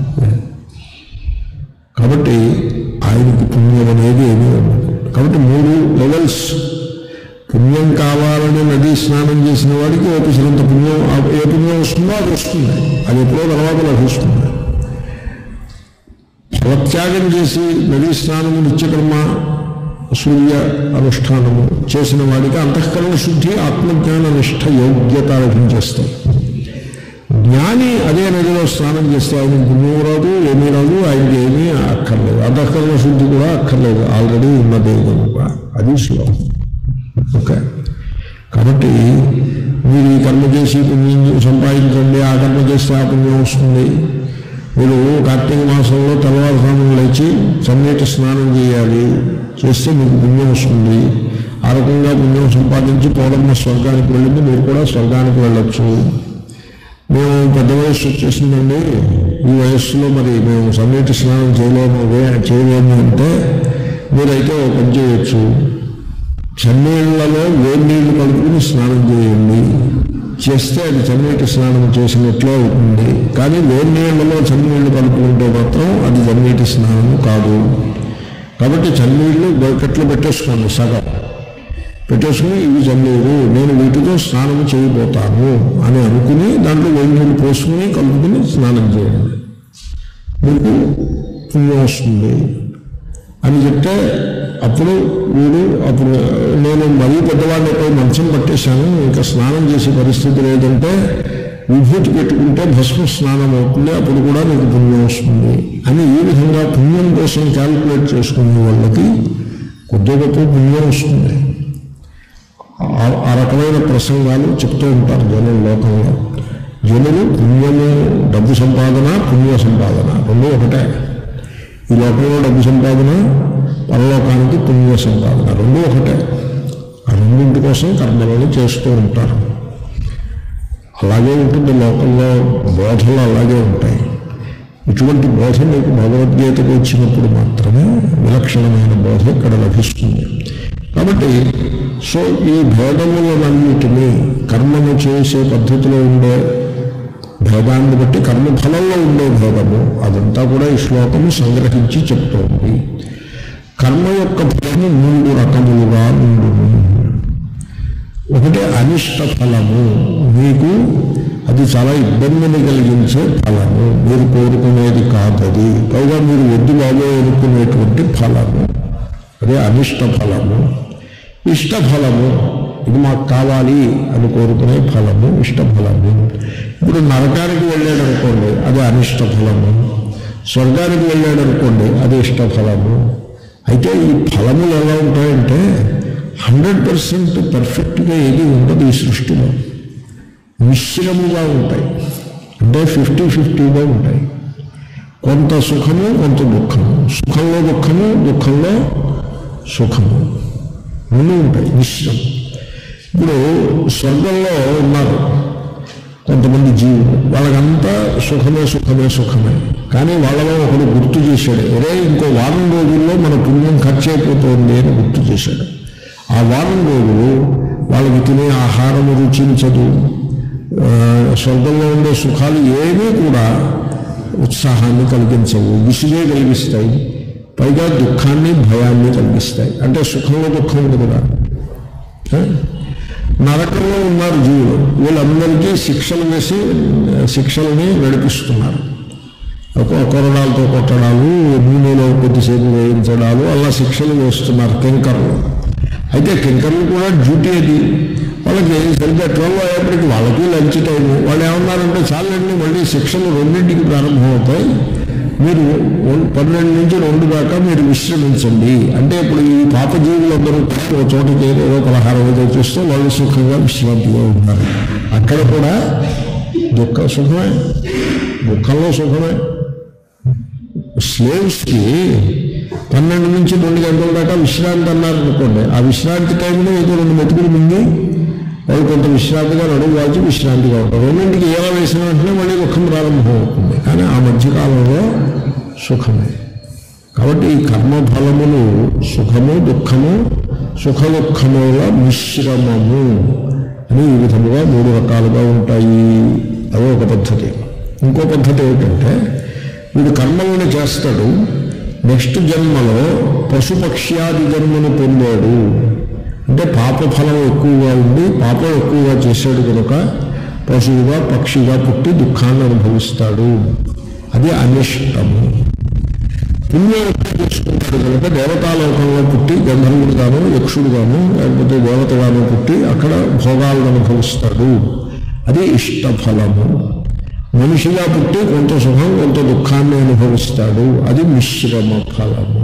కాబట్టి ఆయనకి పుణ్యం అనేది ఏమీ ఉండదు కాబట్టి మూడు లెవెల్స్ పుణ్యం కావాలని నదీ స్నానం చేసిన వాడికి ఓపిసినంత పుణ్యం ఆ- ఏ పుణ్యం వస్తుందో అది వస్తుంది అది ఎప్పుడో తర్వాత లభిస్తుంది ఫలత్యాగం చేసి నదీ స్నానము నిత్యకర్మ సూర్య అనుష్ఠానము చేసిన వాడికి అంతఃకరణ శుద్ధి ఆత్మజ్ఞాన నిష్ఠ యోగ్యత లభించేస్తాయి జ్ఞాని అదే నదిలో స్నానం చేస్తే ఆయన పుణ్యం రాదు ఏమీ రాదు ఆయనకి ఏమీ అక్కర్లేదు అంతఃకరణ శుద్ధి కూడా అక్కర్లేదు ఆల్రెడీ ఉన్నదే కనుక అది శ్లోకం ఓకే కాబట్టి మీరు ఈ కర్మ చేసి పుణ్యం సంపాదించండి ఆ కర్మ చేస్తే ఆ పుణ్యం వస్తుంది మీరు కార్తీక మాసంలో తెల్లవారుసానం లేచి చన్నీటి స్నానం చేయాలి చేస్తే మీకు పుణ్యం వస్తుంది ఆ రకంగా పుణ్యం సంపాదించి పోవడం స్వర్గానికి వెళ్ళింది మీరు కూడా స్వర్గానికి వెళ్ళొచ్చు మేము పెద్ద వయస్సు వచ్చేసిందండి ఈ వయస్సులో మరి మేము సన్నీటి స్నానం చేయలేము వే- చేయలేము అంటే మీరైతే ఒక పని చేయొచ్చు చన్నీళ్లలో వేడి నీళ్లు కలుపుకుని స్నానం చేయండి చేస్తే అది చన్నీటి స్నానం చేసినట్లే అవుతుంది కానీ వేడి నీళ్లలో చన్నీళ్లు కలుపుకుంటే మాత్రం అది చన్నీటి స్నానం కాదు కాబట్టి చన్నీళ్లు బకెట్లో పెట్టేసుకోండి సగం పెట్టేసుకుని ఇవి చన్నీరు నేను వీటితో స్నానం చేయబోతాను అని అనుకుని దాంట్లో వేడి నీళ్ళు పోసుకుని కలుపుకుని స్నానం చేయండి మీకు పుణ్యం వస్తుంది అని చెప్తే అప్పుడు వీడు అప్పుడు నేను మరీ పెద్దవాడిని పోయి మంచం పట్టేశాను ఇంకా స్నానం చేసే పరిస్థితి లేదంటే విభూతి పెట్టుకుంటే భస్మ స్నానం అవుతుంది అప్పుడు కూడా నీకు పుణ్యం వస్తుంది అని ఈ విధంగా పుణ్యం కోసం క్యాల్కులేట్ చేసుకునే వాళ్ళకి కొద్ది గొప్ప పుణ్యం వస్తుంది ఆ- ఆ రకమైన ప్రసంగాలు చెప్తూ ఉంటారు జనం లోకంలో జనులు పుణ్యము డబ్బు సంపాదన పుణ్య సంపాదన రెండు ఒకటే ఈ లోకంలో డబ్బు సంపాదన పరలోకానికి పుణ్య సంపాదన రెండు ఒకటే ఆ రెండింటి కోసం కర్మలను చేస్తూ ఉంటారు అలాగే ఉంటుంది లోకంలో బోధలు అలాగే ఉంటాయి ఇటువంటి బోధ మీకు భగవద్గీతకు వచ్చినప్పుడు మాత్రమే విలక్షణమైన బోధ ఇక్కడ లభిస్తుంది కాబట్టి సో ఈ భేదములనన్నిటినీ కర్మను చేసే పద్ధతిలో ఉండే భేదాన్ని బట్టి కర్మఫలంలో ఉండే భేదము అదంతా కూడా ఈ శ్లోకము సంగ్రహించి చెప్తోంది కర్మ యొక్క ఫలము మూడు రకములుగా ఉండును అనిష్ట ఫలము మీకు అది చాలా ఇబ్బందిని కలిగించే ఫలము మీరు కోరుకునేది కాదది పైగా మీరు వద్దు బాబో అనుకునేటువంటి ఫలము అదే అనిష్ట ఫలము ఇష్ట ఫలము ఇది మాకు కావాలి అని కోరుకునే ఫలము ఇష్ట ఫలము ఇప్పుడు నరకానికి వెళ్ళాడు అనుకోండి అది అనిష్ట ఫలము స్వర్గానికి వెళ్ళాడు అనుకోండి అది ఇష్ట ఫలము అయితే ఈ ఫలములు ఎలా ఉంటాయంటే హండ్రెడ్ పర్సెంట్ పర్ఫెక్ట్గా ఏది ఉండదు ఈ సృష్టిలో మిశ్రముగా ఉంటాయి అంటే ఫిఫ్టీ ఫిఫ్టీగా ఉంటాయి కొంత సుఖము కొంత దుఃఖము సుఖంలో దుఃఖము దుఃఖంలో సుఖము రెండు ఉంటాయి మిశ్రం ఇప్పుడు స్వర్గంలో ఉన్నారు కొంతమంది జీవులు వాళ్ళకంతా సుఖమే సుఖమే సుఖమే కానీ వాళ్ళలో ఒకడు గుర్తు చేశాడు ఒరే ఇంకో వారం రోజుల్లో మన పుణ్యం ఖర్చు అయిపోతుంది అని గుర్తు చేశాడు ఆ వారం రోజులు వాళ్ళకి తినే ఆహారము రుచించదు ఆ, స్వర్గంలో ఉండే సుఖాలు ఏమీ కూడా ఉత్సాహాన్ని కలిగించవు విసిగే కలిగిస్తాయి పైగా దుఃఖాన్ని భయాన్ని కలిగిస్తాయి అంటే సుఖంలో దుఃఖం ఉంది కదా ఆ? నరకంలో ఉన్నారు జీవులు వీళ్ళందరికీ శిక్షలు వేసి శిక్షల్ని నడిపిస్తున్నారు ఒక కొరడాలతో కొట్టడాలు నూనెలో కొద్దిసేపు వేయించడాలు అలా శిక్షలు వేస్తున్నారు కింకర్లు అయితే కింకర్లు కూడా డ్యూటీ అది వాళ్ళకి సరిగ్గా ట్వెల్వ్ అయ్యేప్పటికి వాళ్ళకి లంచ్ టైము వాళ్ళు ఏమన్నారంటే చాలండి మళ్ళీ శిక్షలు రెండింటికి ప్రారంభమవుతాయి మీరు ఒం- పన్నెండు నుంచి రెండు దాకా మీరు విశ్రమించండి అంటే ఇప్పుడు ఈ పాప జీవులందరూ కూడా ఒక చోట చేరి ఏదో పలహారం ఏదో చూస్తే వాళ్ళు సుఖంగా విశ్రాంతిగా ఉన్నారు అక్కడ కూడా దుఃఖ సుఖమే దుఃఖంలో సుఖమే స్లేవ్స్కి పన్నెండు నుంచి రెండు గంటల దాకా విశ్రాంతి అన్నారు అనుకోండి ఆ విశ్రాంతి టైంలో ఏదో రెండు మెతుకులు మింగి వాళ్ళు కొంత విశ్రాంతిగా నడుము వాచి విశ్రాంతిగా ఉంటారు రెండింటికి ఎలా వేసిన వెంటనే మళ్ళీ దుఃఖం ప్రారంభం అవుతుంది కానీ ఆ మధ్యకాలంలో సుఖమే కాబట్టి ఈ కర్మఫలములు సుఖము దుఃఖము సుఖ దుఃఖముల మిశ్రమము అని ఈ విధముగా మూడు రకాలుగా ఉంటాయి అదో ఒక పద్ధతి ఇంకో పద్ధతి ఏమిటంటే వీడు కర్మలను చేస్తాడు నెక్స్ట్ జన్మలో పశుపక్ష్యాది జన్మను పొందాడు అంటే పాప ఫలం ఎక్కువగా ఉండి పాపం ఎక్కువగా చేశాడు కనుక పశువుగా పక్షిగా పుట్టి దుఃఖాన్ని అనుభవిస్తాడు అది అనిష్టము పుణ్యం ఎక్కువ చేసుకుంటాడు కనుక దేవతాలోకంలో పుట్టి గంధర్వుడుగాను యక్షుడుగాను లేకపోతే దేవతగాను పుట్టి అక్కడ భోగాలను అనుభవిస్తాడు అది ఇష్టఫలము మనిషిగా పుట్టి కొంత సుఖం కొంత దుఃఖాన్ని అనుభవిస్తాడు అది మిశ్రమ ఫలము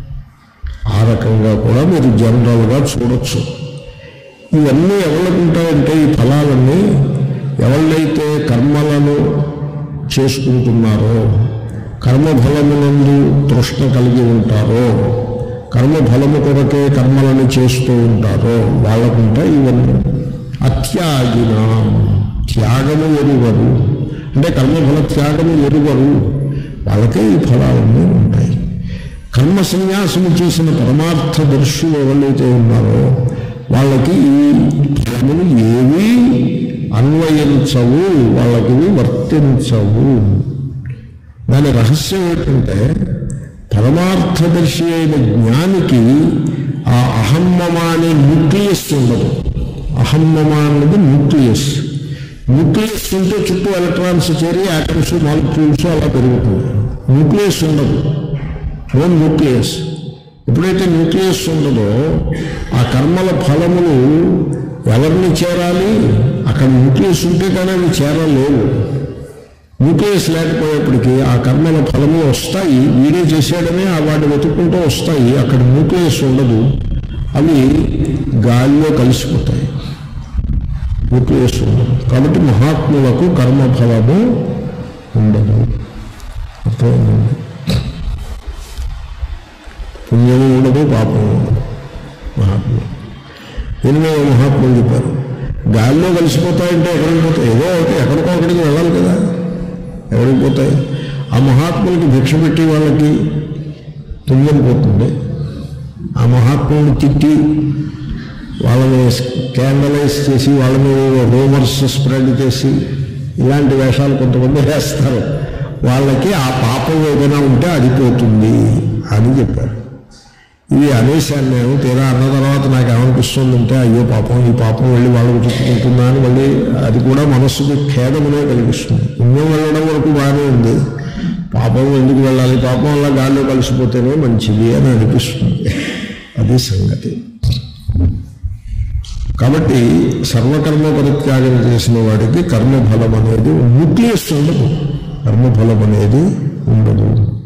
ఆ రకంగా కూడా మీరు జనరల్గా చూడొచ్చు ఇవన్నీ ఎవరికి ఉంటాయంటే ఈ ఫలాలన్నీ ఎవళ్ళైతే కర్మలను చేసుకుంటున్నారో కర్మఫలమునందు తృష్ణ కలిగి ఉంటారో కర్మఫలము కొరకే కర్మలను చేస్తూ ఉంటారో వాళ్ళకుంటే ఇవన్నీ అత్యాగిన త్యాగము ఎరుగరు అంటే కర్మఫల త్యాగము ఎరుగరు వాళ్ళకే ఈ ఫలాలన్నీ ఉంటాయి కర్మ సన్యాసము చేసిన పరమార్థ దర్శులు ఎవరైతే ఉన్నారో వాళ్ళకి ఈ ఫలములు ఏవీ అన్వయించవు వాళ్ళకి ఇవి వర్తించవు దాని రహస్యం ఏంటంటే పరమార్థదర్శి అయిన జ్ఞానికి ఆ అహమ్మమ అనే న్యూక్లియస్ ఉండదు అహమ్మమ అన్నది న్యూక్లియస్ న్యూక్లియస్ ఉంటే చుట్టూ ఎలక్ట్రాన్స్ చేరి ఆటమ్స్ మాలిక్యూల్స్ అలా పెరుగుతుంది న్యూక్లియస్ ఉండదు నో న్యూక్లియస్ ఎప్పుడైతే న్యూక్లియస్ ఉండదో ఆ కర్మల ఫలములు ఎవరిని చేరాలి అక్కడ న్యూక్లియస్ ఉంటే కానీ అవి చేరలేవు న్యూక్లియస్ లేకపోయేప్పటికీ ఆ కర్మల ఫలములు వస్తాయి వీడే చేశాడని ఆ వాడిని వెతుక్కుంటూ వస్తాయి అక్కడ న్యూక్లియస్ ఉండదు అవి గాలిలో కలిసిపోతాయి న్యూక్లియస్ ఉండదు కాబట్టి మహాత్ములకు కర్మఫలము ఉండదు అర్థమైందండి పుణ్యము ఉండదు పాపము ఉండదు మహాత్ములు ఎనిమిదవ మహాత్ములు చెప్పారు గాలిలో కలిసిపోతాయంటే ఎక్కడికి పోతాయి ఏదో ఒకటి ఎక్కడికో ఒకటికి వెళ్ళాలి కదా ఎవరికి పోతాయి ఆ మహాత్ములకి భిక్ష పెట్టి వాళ్ళకి పుణ్యం పోతుంది ఆ మహాత్ముని తిట్టి వాళ్ళని స్కాండలైజ్ చేసి వాళ్ళ మీద రూమర్స్ స్ప్రెడ్ చేసి ఇలాంటి వేషాలు కొంతమంది వేస్తారు వాళ్ళకి ఆ పాపం ఏదైనా ఉంటే అది పోతుంది అని చెప్పారు ఇవి అనేశాను నేను తీరా అన్న తర్వాత నాకు ఏమనిపిస్తుందంటే అయ్యో పాపం ఈ పాపం వెళ్ళి వాళ్ళకు చుట్టుకుంటుందా అని మళ్ళీ అది కూడా మనస్సుకి ఖేదమునే కలిగిస్తుంది పుణ్యం వెళ్ళడం వరకు బాగానే ఉంది పాపం ఎందుకు వెళ్ళాలి పాపం అలా గాల్లో కలిసిపోతేనే మంచిది అని అనిపిస్తుంది అది సంగతి కాబట్టి సర్వకర్మ పరిత్యాగం చేసిన వాడికి కర్మఫలం అనేది న్యూక్లియస్ ఉండదు కర్మఫలం అనేది ఉండదు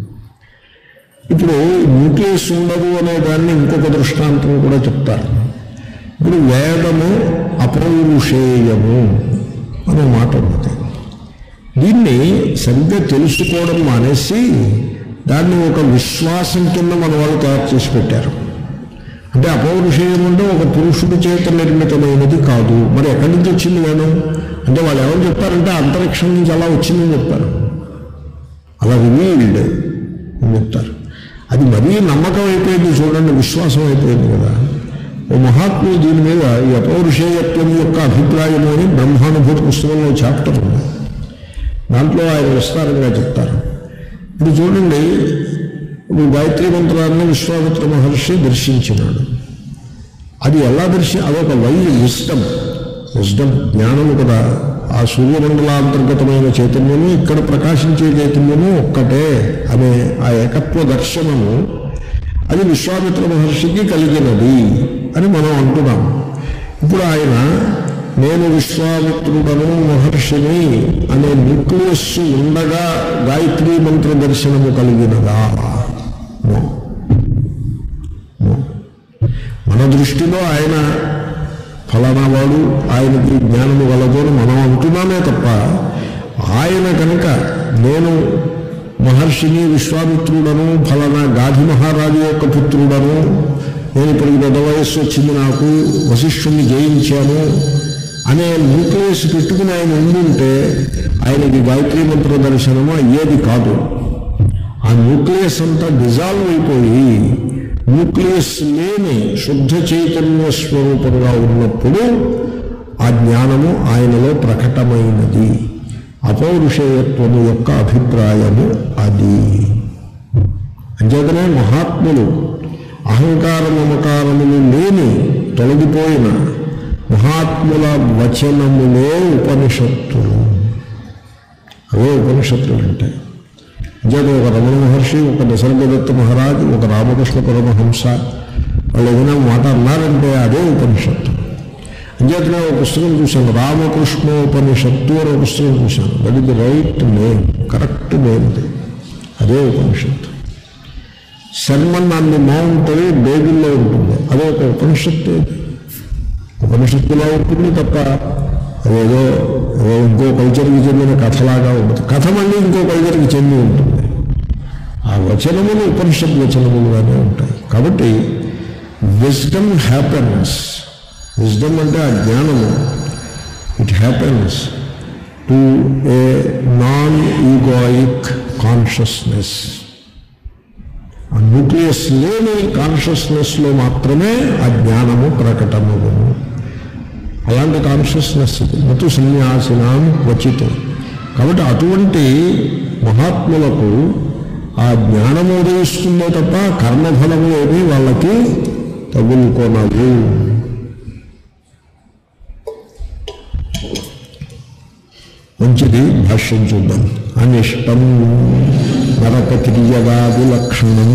ఇప్పుడు న్యూక్లియస్ ఉండదు అనే దాన్ని ఇంకొక దృష్టాంతం కూడా చెప్తారు ఇప్పుడు వేదము అపౌరుషేయము అనే మాట ఉన్నది దీన్ని సరిగ్గా తెలుసుకోవడం మానేసి దాన్ని ఒక విశ్వాసం కింద మన వాళ్ళు తయారు చేసి పెట్టారు అంటే అపౌరుషేయం అంటే ఒక పురుషుడి చేత నిర్మితమైనది కాదు మరి ఎక్కడి నుంచి వచ్చింది వేదం అంటే వాళ్ళు ఏమని చెప్తారంటే అంతరిక్షం నుంచి అలా వచ్చిందని చెప్తారు అలా రివీల్డ్ అని చెప్తారు అది మరీ నమ్మకం అయిపోయింది చూడండి విశ్వాసం అయిపోయింది కదా ఓ మహాత్ముడు దీని మీద ఈ అపౌరుషేయత్వం యొక్క అభిప్రాయము అని బ్రహ్మానుభూతి పుస్తకంలో చాప్టర్ ఉంది దాంట్లో ఆయన విస్తారంగా చెప్తారు ఇప్పుడు చూడండి ఇప్పుడు గాయత్రి మంత్రాన్ని విశ్వామిత్ర మహర్షి దర్శించినాడు అది ఎలా దర్శి అదొక వై విస్టమ్ విస్టమ్ జ్ఞానము కదా ఆ సూర్యమండలాంతర్గతమైన చైతన్యము ఇక్కడ ప్రకాశించే చైతన్యము ఒక్కటే అనే ఆ ఏకత్వ దర్శనము అది విశ్వామిత్ర మహర్షికి కలిగినది అని మనం అంటున్నాం ఇప్పుడు ఆయన నేను విశ్వామిత్రుడను మహర్షిని అనే న్యూక్లియస్ ఉండగా గాయత్రి మంత్ర దర్శనము కలిగినదా No. No. మన దృష్టిలో ఆయన ఫలానా వాడు ఆయనకి జ్ఞానము గలదు అని మనం అంటున్నామే తప్ప ఆయన కనుక నేను మహర్షిని విశ్వామిత్రుడను ఫలానా గాధి మహారాజు యొక్క పుత్రుడను నేను ఇప్పటికి పెద్ద వయస్సు వచ్చింది నాకు వశిష్ఠుణ్ణి జయించాను అనే న్యూక్లియస్ పెట్టుకుని ఆయన ఉండుంటే ఆయనకి గాయత్రి మంత్ర దర్శనము అయ్యేది కాదు ఆ న్యూక్లియస్ అంతా డిజాల్వ్ అయిపోయి న్యూక్లియస్ లేని శుద్ధ చైతన్య స్వరూపంగా ఉన్నప్పుడు ఆ జ్ఞానము ఆయనలో ప్రకటమైనది అపౌరుషేయత్వము యొక్క అభిప్రాయము అది అంచేతనే మహాత్ములు అహంకార మమకారములు లేని తొలగిపోయిన మహాత్ముల వచనములే ఉపనిషత్తులు అవే ఉపనిషత్తులు అంటే అంచేత ఒక రమణ మహర్షి ఒక నిసర్గదత్త మహారాజు ఒక రామకృష్ణ పరమహంస వాళ్ళు ఏదైనా మాట అన్నారంటే అదే ఉపనిషత్తు అంచేతనే ఒక పుస్తకం చూశాను రామకృష్ణోపనిషత్తు అని ఒక పుస్తకం చూశాను that is the right name correct name అది అదే ఉపనిషత్తు శర్మన్ అన్ని మౌంట్ అని బేబిల్లో ఉంటుంది అదే ఒక ఉపనిషత్తు అది. ఉపనిషత్తులా ఉంటుంది తప్ప అదేదో ఏదో ఇంకో కల్చర్కి చెందిన కథలాగా ఉంటుంది కథ మళ్ళీ ఇంకో కల్చర్కి చెంది ఉంటుంది ఆ వచనములు ఉపనిషత్ వచనములుగానే ఉంటాయి కాబట్టి విజ్డమ్ హ్యాపెన్స్ విజ్డమ్ అంటే ఆ జ్ఞానము it happens to a non egoic consciousness ఆ న్యూక్లియస్ లేని కాన్షియస్నెస్లో మాత్రమే ఆ జ్ఞానము ప్రకటమగును అలాంటి కాన్షియస్నెస్ ఇది మతు సన్యాసినాం క్వచిత్ కాబట్టి అటువంటి మహాత్ములకు ఆ జ్ఞానము ఉదయిస్తుందే తప్ప కర్మఫలము ఏది వాళ్ళకి తగులుకొనవు మంచిది భాష్యం చూద్దాం అనిష్టం నరక క్రియగాది లక్షణం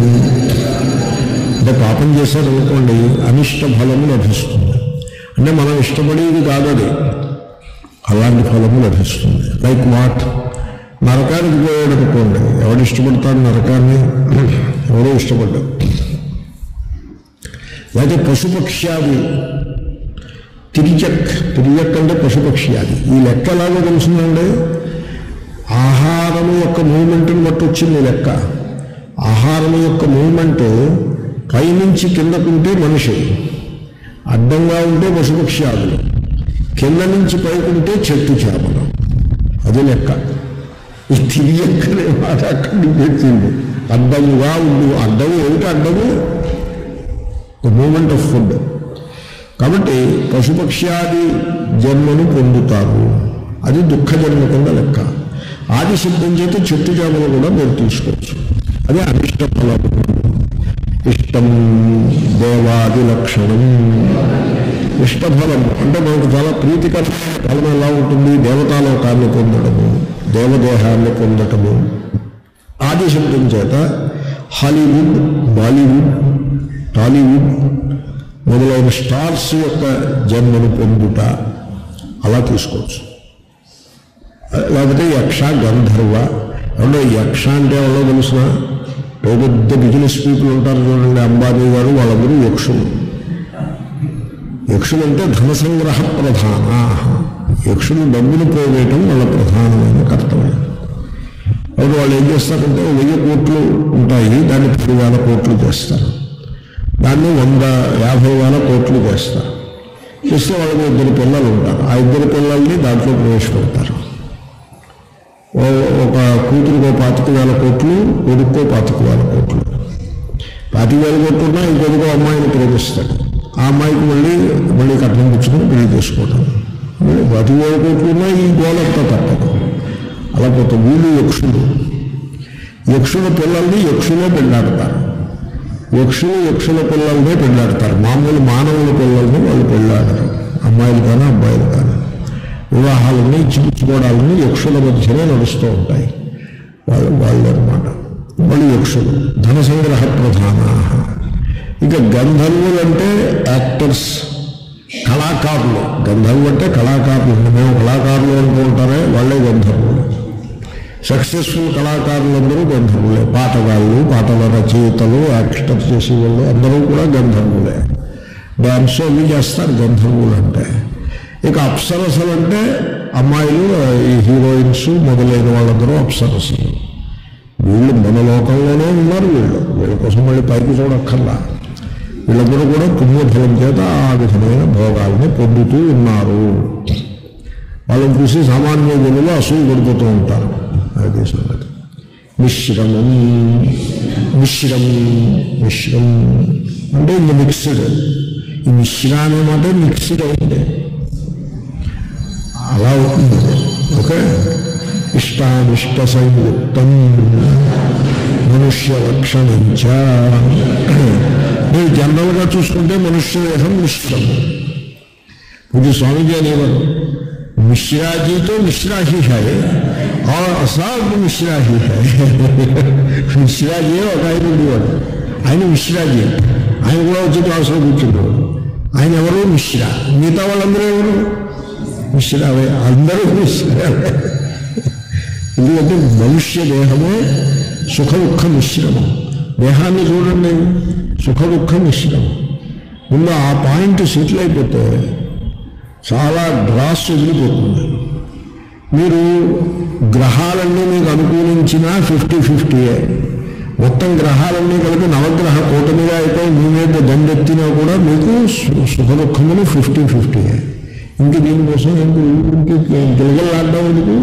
అంటే పాపం చేశారనుకోండి అనిష్ట ఫలము లభిస్తుంది అంటే మనం ఇష్టపడేది కాదు అది అలాంటి ఫలము లభిస్తుంది లైక్ వాట్ నరకానికి పోయాడు అనుకోండి ఎవడు ఇష్టపడతాడు నరకాన్ని ఎవరో ఇష్టపడ్డాడు లేకపోతే పశుపక్ష్యాది తిరియక్ తిరియక్ అంటే పశుపక్ష్యాది ఈ లెక్క ఎలాగో తెలుస్తుందండి ఆహారము యొక్క మూమెంట్ని బట్టి వచ్చింది ఈ లెక్క ఆహారం యొక్క మూమెంట్ పైనుంచి కిందకుంటే మనిషి అడ్డంగా ఉంటే పశుపక్ష్యాదులు కింద నుంచి పైకుంటే చెట్టు చేపలు అది లెక్క ఈ తిరియక్కనే మాట అక్కడి నుంచి వచ్చింది అడ్డముగా ఉండు అడ్డము ఏమిటి అడ్డము మూమెంట్ ఆఫ్ ఫుడ్ కాబట్టి పశుపక్ష్యాది జన్మను పొందుతారు అది దుఃఖ జన్మ కింద లెక్క ఆది శబ్దం చేత చెట్టు చేపలు కూడా మీరు తీసుకోవచ్చు అదే అనిష్ట ఫలము ఇష్టం దేవాది లక్షణం ఇష్టఫలం అంటే మనకు చాలా ప్రీతికరమైన ఫలం ఎలా ఉంటుంది దేవతాలోకాన్ని పొందడము దేవదేహాన్ని పొందటము ఆది శబ్దం చేత హాలీవుడ్ బాలీవుడ్ టాలీవుడ్ మొదలైన స్టార్స్ యొక్క జన్మను పొందుట అలా తీసుకోవచ్చు లేకపోతే యక్ష గంధర్వ ఎవరో యక్ష అంటే ఎవరో తెలుసిన పెద్ద పెద్ద బిజినెస్ పీపుల్ ఉంటారు చూడండి అంబానీ గారు వాళ్ళందరూ యక్షులు యక్షులు అంటే ధన సంగ్రహ ప్రధాన యక్షులు డబ్బులు పోవేయటం వాళ్ళ ప్రధానమైన కర్తవ్యం అప్పుడు వాళ్ళు ఏం చేస్తారంటే వెయ్యి కోట్లు ఉంటాయి దాన్ని పది వేల కోట్లు చేస్తారు దాన్ని వంద యాభై వేల కోట్లు చేస్తారు చేస్తే వాళ్ళకి ఇద్దరు పిల్లలు ఉంటారు ఆ ఇద్దరు పిల్లల్ని దాంట్లో ప్రవేశపెడతారు ఓ- ఒక కూతురుకో పాతిక వేల కోట్లు కొడుక్కో పాతిక వేల కోట్లు పాతిక వేల కోట్లు ఉన్నా ఇంకొకో అమ్మాయిని ప్రేమిస్తాడు ఆ అమ్మాయికి మళ్ళీ మళ్ళీ కట్నం పుచ్చుకొని పెళ్లి చేసుకోవటం మళ్ళీ పాతిక వేల కోట్లు ఉన్నా ఈ గోలంతా తప్పదు అలా పోతే వీళ్ళు యక్షులు యక్షుల పిల్లల్ని యక్షులే పెళ్ళాడతారు యక్షులు యక్షుల పిల్లల్నే పెళ్ళాడతారు మామూలు మానవుల పిల్లల్ని వాళ్ళు పెళ్ళాడరు అమ్మాయిలు కానీ అబ్బాయిలు కానీ వివాహాలని ఇచ్చిపుచ్చుకోవడాలని యక్షుల మధ్యనే నడుస్తూ ఉంటాయి వాళ్ళు వాళ్ళు అనమాట వాళ్ళు యక్షులు ధన సంగ్రహ ప్రధాన ఇక గంధర్వులు అంటే యాక్టర్స్ కళాకారులు గంధర్వులు అంటే కళాకారులు మేము కళాకారులు అనుకుంటారే వాళ్ళే గంధర్వులు సక్సెస్ఫుల్ కళాకారులందరూ గంధర్వులే పాటగాళ్ళు పాటల రచయితలు యాక్టర్ చేసేవాళ్ళు అందరూ కూడా గంధర్వులే డ్యాన్స్ అవి చేస్తారు గంధర్వులు అంటే ఇక అప్సరసలు అంటే అమ్మాయిలు ఈ హీరోయిన్స్ మొదలైన వాళ్ళందరూ అప్సరసలు వీళ్ళు మన లోకంలోనే ఉన్నారు వీళ్ళు వీళ్ళ కోసం మళ్ళీ పైకి చూడక్కర్లా వీళ్ళందరూ కూడా పుణ్యఫలం చేత ఆ విధమైన భోగాల్ని పొందుతూ ఉన్నారు వాళ్ళని చూసి సామాన్య జనులు అసూలు పడిపోతూ ఉంటారు అది సంగతి మిశ్రమం మిశ్రం మిశ్రం అంటే ఇంక మిక్స్డ్ ఈ మిశ్ర అనే మాట మిక్స్డ్ అయింది అలా అవుతుంది ఓకే ఇష్టానిష్ట సంయుక్తం మనుష్య లక్షణంచ మీరు జనరల్గా చూసుకుంటే మనుష్య దేహం మిశ్రమం पूज्य स्वामी जी అనేవారు मिश्रा जी तो मिश्रा ही है और सब मिश्रा ही है మిశ్రా జీ ఒక ఆయన ఉండేవాడు ఆయన మిశ్రాజీ ఆయన కూడా వచ్చి క్లాసులో కూర్చుండేవాడు ఆయన ఎవరు మిశ్రా మిగతా వాళ్ళందరూ ఎవరు మిశ్రావే అందరూ మిశ్రావే ఎందుకంటే మనుష్య దేహము సుఖ దుఃఖ మిశ్రమం దేహాన్ని చూడండి సుఖ దుఃఖ మిశ్రమం ముందు ఆ పాయింట్ సెటిల్ అయిపోతే చాలా డ్రాస్ వదిలిపోతుంది మీరు గ్రహాలన్నీ మీకు అనుకూలించినా ఫిఫ్టీ ఫిఫ్టీయే మొత్తం గ్రహాలన్నీ కలిపి నవగ్రహ కూటమిగా అయిపోయి మీ మీద దండెత్తినా కూడా మీకు సు- సుఖ దుఃఖములు ఫిఫ్టీ ఫిఫ్టీయే ఇంక దీనికోసం ఎందుకు గిలగలాడడం ఎందుకు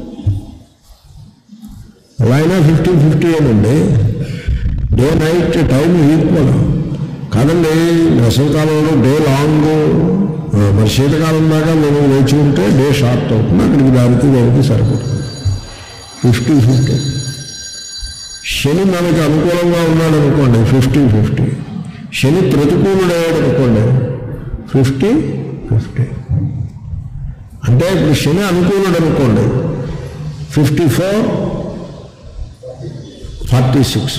ఎలా అయినా ఫిఫ్టీ ఫిఫ్టీ ఏనండి డే నైట్ టైం ఈక్వల్ కాదండి వేసవికాలంలో డే లాంగ్ ఆ, మరి శీతకాలం దాకా మేము వేచి ఉంటే డే షార్ట్ అవుతుంది అక్కడికి దానికి దానికి సరిపోతుంది ఫిఫ్టీ ఫిఫ్టీ శని మనకి అనుకూలంగా ఉన్నాడు అనుకోండి ఫిఫ్టీ ఫిఫ్టీ శని ప్రతికూలుడయ్యాడు అనుకోండి ఫిఫ్టీ ఫిఫ్టీ అంటే ఇప్పుడు శని అనుకూలుడు అనుకోండి fifty four forty six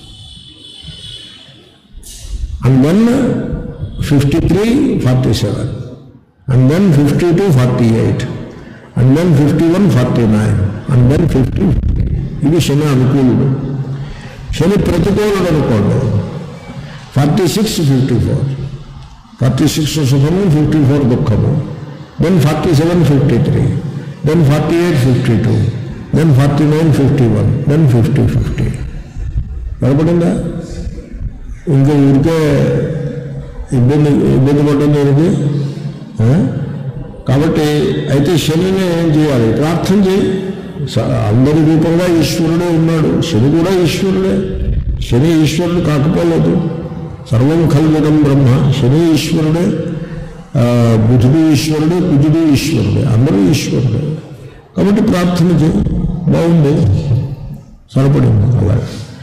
and then fifty three forty seven and then fifty two forty eight and then fifty one forty nine and then fifty ఇది శని అనుకూలుడు శని ప్రతికూలుడు అనుకోండి forty six fifty four forty six సుఖము ఫిఫ్టీ ఫోర్ దుఃఖము then forty seven fifty three then forty eight fifty two then forty nine fifty one then fifty fifty కనపడిందా ఇంకా ఊరికే ఇబ్బంది ఇబ్బంది పడ్డం దేనికి ఆ? కాబట్టి అయితే శనిని ఏం చేయాలి ప్రార్థన చేయి స- అందరి రూపంగా ఈశ్వరుడే ఉన్నాడు శని కూడా ఈశ్వరుడే శని ఈశ్వరుడు కాకపోలేదు సర్వం కల్విదం బ్రహ్మ శని ఈశ్వరుడే ఆ, బుధుడు ఈశ్వరుడే కుజుడు ఈశ్వరుడే అందరూ ఈశ్వరుడే కాబట్టి ప్రార్థన చేయి బాగుంది సరిపడింది అలాగే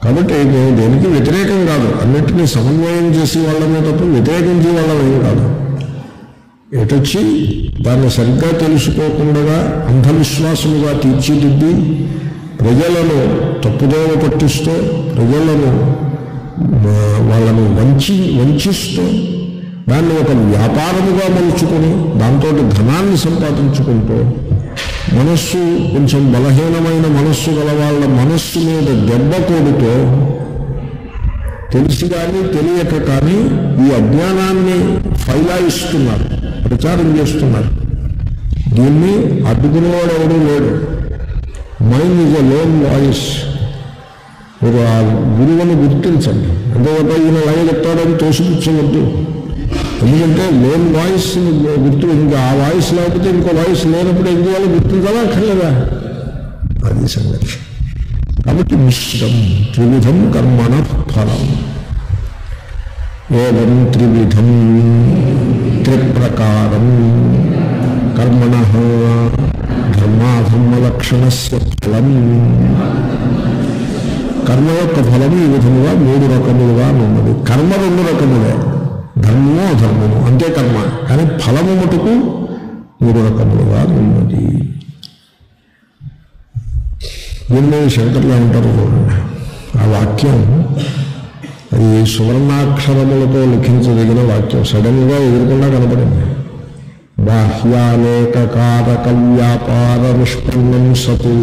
కాబట్టి మేము దేనికి వ్యతిరేకం కాదు అన్నింటినీ సమన్వయం చేసే వాళ్ళమే తప్ప వ్యతిరేకించే వాళ్ళం ఏం కాదు ఎటొచ్చి దాన్ని సరిగ్గా తెలుసుకోకుండా అంధవిశ్వాసముగా తీర్చిదిద్ది ప్రజలను తప్పుదోవ పట్టిస్తూ ప్రజలను ఆ, వాళ్ళను వంచి వంచిస్తూ దాన్ని ఒక వ్యాపారముగా మలుచుకొని దాంతో ధనాన్ని సంపాదించుకుంటూ మనస్సు కొంచెం బలహీనమైన మనస్సు గల వాళ్ళ మనస్సు మీద దెబ్బ కొడుతూ తెలిసి కానీ తెలియక కానీ ఈ అజ్ఞానాన్ని ఫైలాయిస్తున్నారు ప్రచారం చేస్తున్నారు దీన్ని అడ్డుకునేవాడు ఎవడూ లేడు mind is a lone voice మీరు ఆ గురువుని గుర్తించండి అంతేకాక ఈయన లయ చెప్తాడని తోసిపుచ్చవద్దు ఎందుకంటే లోన్ వాయిస్ గుర్తు ఇంకా ఆ వాయిస్ లేకపోతే ఇంకో వాయిస్ లేనప్పుడు ఏం చేయాలో గుర్తించాలా అక్కర్లేదా అది సంగతి కాబట్టి మిశ్రం త్రివిధం కర్మణ ఫలం ఏం త్రివిధం త్రిప్రకారం కర్మణ ధర్మాధర్మలక్షణస్య ఫలం కర్మ యొక్క ఫలం ఈ విధముగా మూడు రకములుగా ఉన్నది కర్మ రెండు రకములే ధర్మము అధర్మము అంతే కర్మ కానీ ఫలము మటుకు మూడు రకములుగా ఉన్నది దీన్ని శంకర్లు అంటారు చూడండి ఆ వాక్యం అది సువర్ణాక్షరములతో లిఖించదగిన వాక్యం సడన్గా ఎదురకుండా కనపడింది బాహ్యానేక కారక వ్యాపార నిష్పన్నం సతు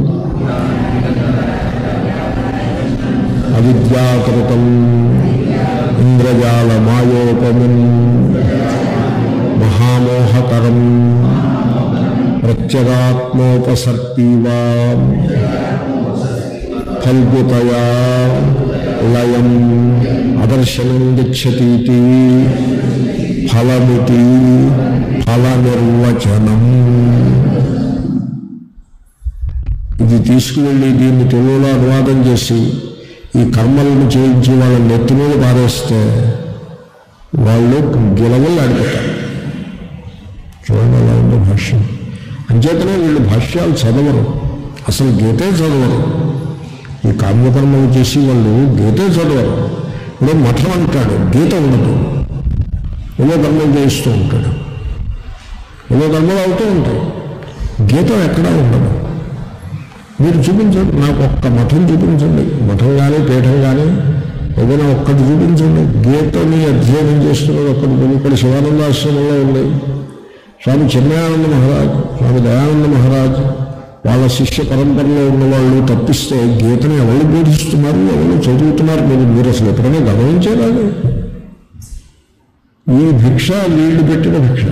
అవిద్యాకృతం ఇంద్రజాల మాయోపమం మహామోహకరం ప్రత్యగాత్మోపసర్పీవా ఫల్గుతయా లయం అదర్శనం గచ్చతీతి ఫలమితి ఫల నిర్వచనం ఇది తీసుకువెళ్ళి దీన్ని తెలుగులో అనువాదం చేసి ఈ కర్మలను చేయించి వాళ్ళ నెత్తి మీద పారేస్తే వాళ్ళు గిలవలు ఆడిపోతారు చూడండి అలా ఉంది భాష్యం అంచేతనే వీళ్ళు భాష్యాలు చదవరు అసలు గీతే చదవరు ఈ కామ్యకర్మలు చేసి వాళ్ళు గీతే చదవరు ఇప్పుడు మఠం అంటాడు గీత ఉండదు ఏదో కర్మలు చేయిస్తూ ఉంటాడు ఏదో కర్మలు అవుతూ ఉంటాయి గీతం ఎక్కడా ఉండదు మీరు చూపించండి నాకు ఒక్క మఠం చూపించండి మఠం కానీ పీఠం కానీ ఏదైనా ఒక్కటి చూపించండి గీతని అధ్యయనం చేస్తున్నది ఒక్కటి ఇక్కడ శివానంద ఆశ్రమంలో ఉంది స్వామి చిన్మయానంద మహారాజ్ స్వామి దయానంద మహారాజ్ వాళ్ళ శిష్య పరంపరలో ఉన్న వాళ్ళు తప్పిస్తే గీతని ఎవరు బోధిస్తున్నారు ఎవరు చదువుతున్నారు మీరు మీరు అసలు ఎప్పుడైనా గమనించారా అది? ఈ భిక్ష వీళ్ళు పెట్టిన భిక్ష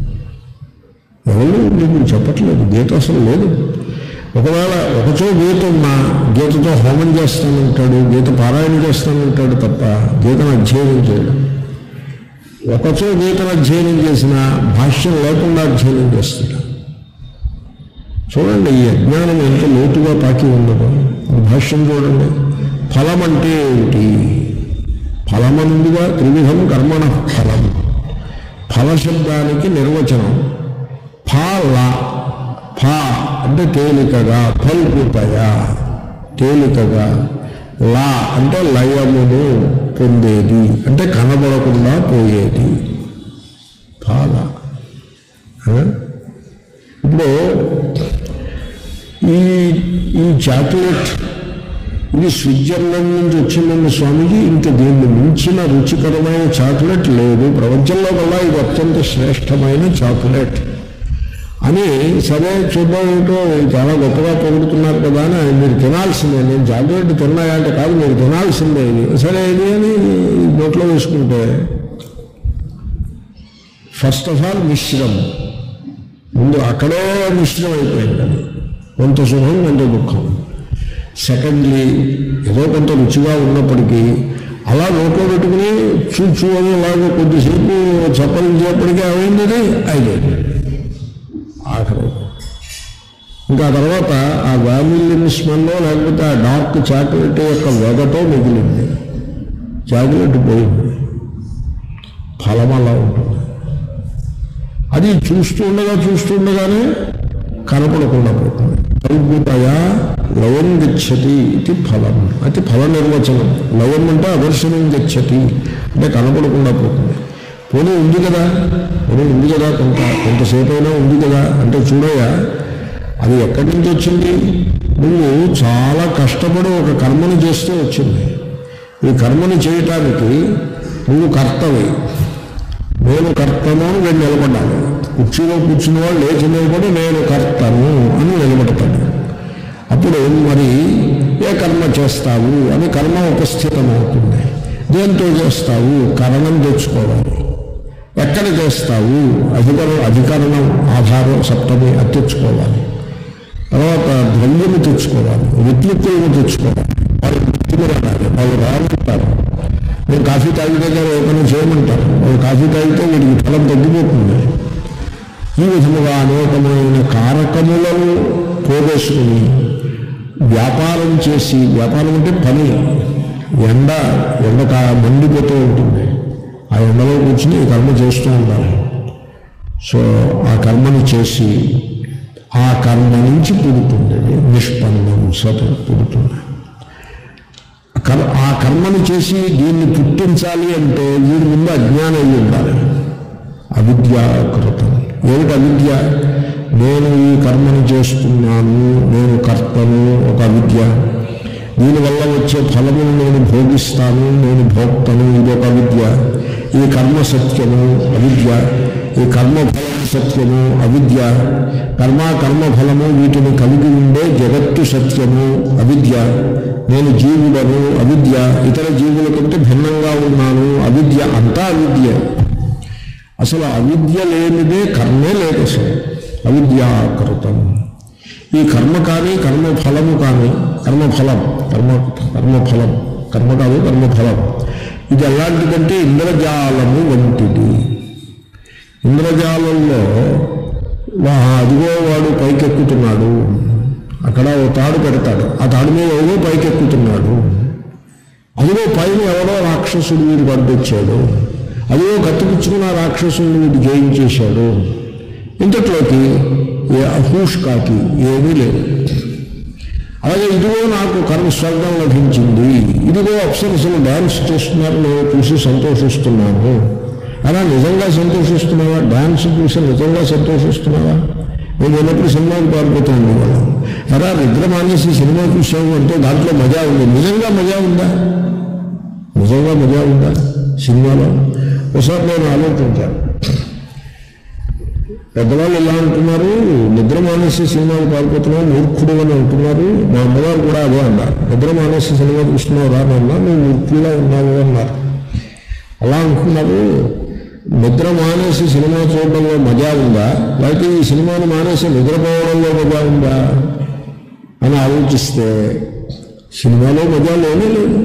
ఎవరు మీకు చెప్పట్లేదు గీత అసలు లేదు ఒకవేళ ఒకచో గీత ఉన్నా గీతతో హోమం చేస్తానంటాడు గీత పారాయణ చేస్తానంటాడు తప్ప గీతను అధ్యయనం చేయడు ఒకచో గీతను అధ్యయనం చేసిన భాష్యం లేకుండా అధ్యయనం చేస్తాడు చూడండి ఈ అజ్ఞానం ఎంత లోతుగా పాకి ఉన్నదో ఈ భాష్యం చూడండి ఫలం అంటే ఏమిటి ఫలమందుగా త్రివిధం కర్మణ ఫలం ఫలశబ్దానికి నిర్వచనం ఫల ఫ అంటే తేలికగా ఫల్పుతయా తేలికగా లా అంటే లయమును పొందేది అంటే కనబడకుండా పోయేది ఫాల ఆ? ఇప్పుడు ఈ ఈ చాక్లెట్ ఇది స్విట్జర్లాండ్ నుంచి వచ్చిందండి స్వామిజీ ఇంకా దీన్ని మించిన రుచికరమైన చాక్లెట్ లేదు ప్రపంచంలో కల్లా ఇది అత్యంత శ్రేష్టమైన చాక్లెట్ అని సరే చూద్దాం ఏంటో చాలా గొప్పగా పొగుడుతున్నారు కదా అని మీరు తినాల్సిందే నేను చాక్లెట్ తిన్నాయా అంటే కాదు మీరు తినాల్సిందే ఇది సరే ఇది అని నోట్లో వేసుకుంటే ఫస్ట్ ఆఫ్ ఆల్ మిశ్రం ముందు అక్కడే మిశ్రం అయిపోయింది అది కొంత సుఖం కొంత దుఃఖం సెకండ్లీ ఏదో కొంత రుచిగా ఉన్నప్పటికీ అలా నోట్లో పెట్టుకుని చూచు అని అలాగే కొద్దిసేపు చప్పరించేప్పటికీ ఏమైంది అది అయిపోయింది ఆఖరి ఇంకా ఆ తర్వాత ఆ వ్యామిలిన్ స్మెల్లో లేకపోతే ఆ డార్క్ చాక్లెట్ యొక్క వెగతో మిగిలింది చాక్లెట్ పోయింది ఫలం అలా ఉంటుంది అది చూస్తూ ఉండగా చూస్తూ ఉండగానే కనపడకుండా పోతుంది కల్పుతయా లవం గచ్చతి ఇది ఫలం అయితే ఫల నిర్వచనం లవం అంటే అదర్శనం గచ్చతి అంటే కనపడకుండా పోతుంది పోనీ ఉంది కదా పోనీ ఉంది కదా కొంత కొంతసేపు అయినా ఉంది కదా అంటే చూడయా అది ఎక్కడి నుంచి వచ్చింది నువ్వు చాలా కష్టపడి ఒక కర్మను చేస్తూ వచ్చింది ఈ కర్మను చేయటానికి నువ్వు కర్తవి నేను కర్తను అని వీడు నిలబడ్డాను కుర్చీలో కూర్చున్న వాళ్ళు లేచి నిలబడి నేను కర్తను అని నిలబడతాడు అప్పుడు మరి ఏ కర్మ చేస్తావు అని కర్మ ఉపస్థితమవుతుంది దేంతో చేస్తావు కరణం తెచ్చుకోవాలి ఎక్కడ చేస్తావు అధికరణం అధికరణం ఆధారం సప్తమి అది తెచ్చుకోవాలి తర్వాత ద్రవ్యము తెచ్చుకోవాలి విద్యుత్తులను తెచ్చుకోవాలి వాళ్ళు వ్యక్తులు రావాలి వాళ్ళు రాలంటారు నేను కాఫీ తాగితే కానీ ఏమైనా చేయమంటారు వాళ్ళు కాఫీ తాగితే వీడికి ఫలం తగ్గిపోతుంది ఈ విధముగా అనేకమైన కారకములను పోగేసుకుని వ్యాపారం చేసి వ్యాపారం అంటే పని ఎండ ఎండ కా మండిపోతూ ఉంటుంది ఆ ఎండలో కూర్చుని ఈ కర్మ చేస్తూ ఉండాలి సో ఆ కర్మను చేసి ఆ కర్మ నుంచి పుడుతుంది నిష్పన్నం సత్ పుడుతుంది కర్ ఆ కర్మను చేసి దీన్ని పుట్టించాలి అంటే వీడి ముందు అజ్ఞానం అయి ఉండాలి అవిద్యాకృతం ఏమిటి అవిద్య నేను ఈ కర్మను చేస్తున్నాను నేను కర్తను ఒక అవిద్య దీనివల్ల వచ్చే ఫలమును నేను భోగిస్తాను నేను భోక్తను ఇది ఒక అవిద్య ఈ కర్మ సత్యము అవిద్య ఈ కర్మ ఫలం సత్యము అవిద్య కర్మ కర్మ ఫలము వీటిని కలిగి ఉండే జగత్తు సత్యము అవిద్య నేను జీవులను అవిద్య ఇతర జీవుల కంటే భిన్నంగా ఉన్నాను అవిద్య అంతా అవిద్య అసలు అవిద్య లేనిదే కర్మే లేదు అసలు అవిద్యాకృతం ఈ కర్మ కానీ కర్మఫలము కానీ కర్మఫలం కర్మ కర్మఫలం కర్మ కాదు కర్మఫలం ఇది ఎలాంటిదంటే ఇంద్రజాలము వంటిది ఇంద్రజాలంలో వా అదిగో వాడు పైకెక్కుతున్నాడు అక్కడ ఓ తాడు పెడతాడు ఆ తాడు మీద ఏదో పైకెక్కుతున్నాడు అదిగో పైన ఎవడో రాక్షసుడు వీడు పంపించాడు అదిగో కత్తిపుచ్చుకున్న రాక్షసుని వీడు జయించేశాడు ఇంతట్లోకి ఏ హూష్ కాకి ఏమీ లేదు అలాగే ఇదిగో నాకు కర్మ స్వర్గం లభించింది ఇదిగో అప్సరసలు డ్యాన్స్ చేస్తున్నారు నేను చూసి సంతోషిస్తున్నాను అలా నిజంగా సంతోషిస్తున్నావా డ్యాన్స్ చూసి నిజంగా సంతోషిస్తున్నావా నేను ఎన్నప్పుడు సినిమాకి పారిపోతాను వాళ్ళు ఎరా నిద్ర మానేసి సినిమా చూసావు అంటే దాంట్లో మజా ఉంది నిజంగా మజా ఉందా నిజంగా మజా ఉందా సినిమాలో ఒకసారి నేను ఆలోచించాను పెద్దవాళ్ళు ఎలా అంటున్నారు నిద్ర మానేసి సినిమాలు పాల్పోతున్నావు మూర్ఖుడు అని అంటున్నారు మా అమ్మగారు కూడా అదే అన్నారు నిద్ర మానేసి సినిమా చూస్తున్నావు రా నాన్న నువ్వు మూర్ఖులా ఉన్నావు అన్నారు అలా అంటున్నారు నిద్ర మానేసి సినిమా చూడడంలో మజా ఉందా లేకపోతే ఈ సినిమాను మానేసి నిద్రపోవడంలో మజా ఉందా అని ఆలోచిస్తే సినిమాలో మజా లేనే లేదు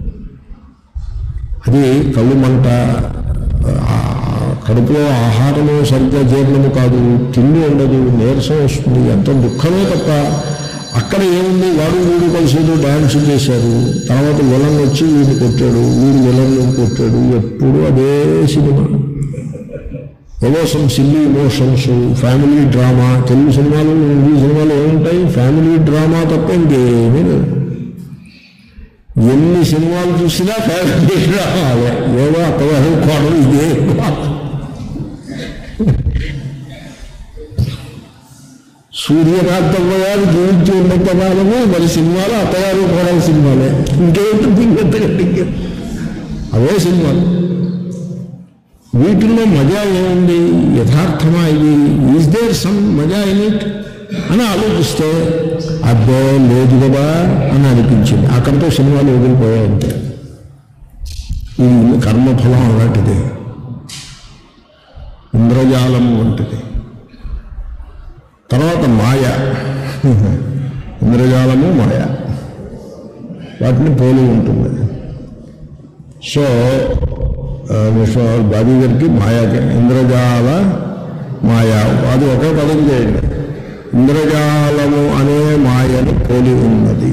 అది కళ్ళు మంట ఆ, కడుపులో ఆహారము సరిగ్గా జీర్ణము కాదు తిండి ఉండదు నీరసం వస్తుంది ఎంత దుఃఖమే తప్ప అక్కడ ఏముంది వాడు వీడు కలిసి డ్యాన్స్ చేశారు తర్వాత విలన్ వచ్చి వీడిని కొట్టాడు వీడు విలన్ కొట్టాడు ఎప్పుడు అదే సినిమా ఏవో some silly emotions family drama Telugu సినిమాలు ఇంగ్లీష్ సినిమాలు ఏముంటాయి ఫ్యామిలీ డ్రామా తప్ప ఇంకేమీ లేదు ఎన్ని సినిమాలు చూసినా ఫ్యామిలీ డ్రామాలే ఏదో అత్తగారు కోడలు ఇదే సూర్యకాంతమ్మ గారు జీవించి ఉన్నంత కాలము మరి సినిమాలు అత్తగారు కోడలు సినిమాలే ఇంకేంటుంది ఇంకెంతకంటే ఇంకే అవే సినిమాలు వీటిల్లో మజా ఏముంది యథార్థమా ఇది ఈజ్ దేర్ సమ్ మజా ఇన్ ఇట్ అని ఆలోచిస్తే అబ్బే లేదు కదా అని అనిపించింది అక్కడితో సినిమాలు వదిలిపోయాయంటే ఈ కర్మఫలం అలాంటిది ఇంద్రజాలము వంటిది తర్వాత మాయ ఇంద్రజాలము మాయ వాటిని పోలి ఉంటుంది సో విశ్వ బాబీ గారికి మాయా ఇంద్రజాల మాయా అది ఒకే పదం చేయండి ఇంద్రజాలము అనే మాయను పోలి ఉన్నది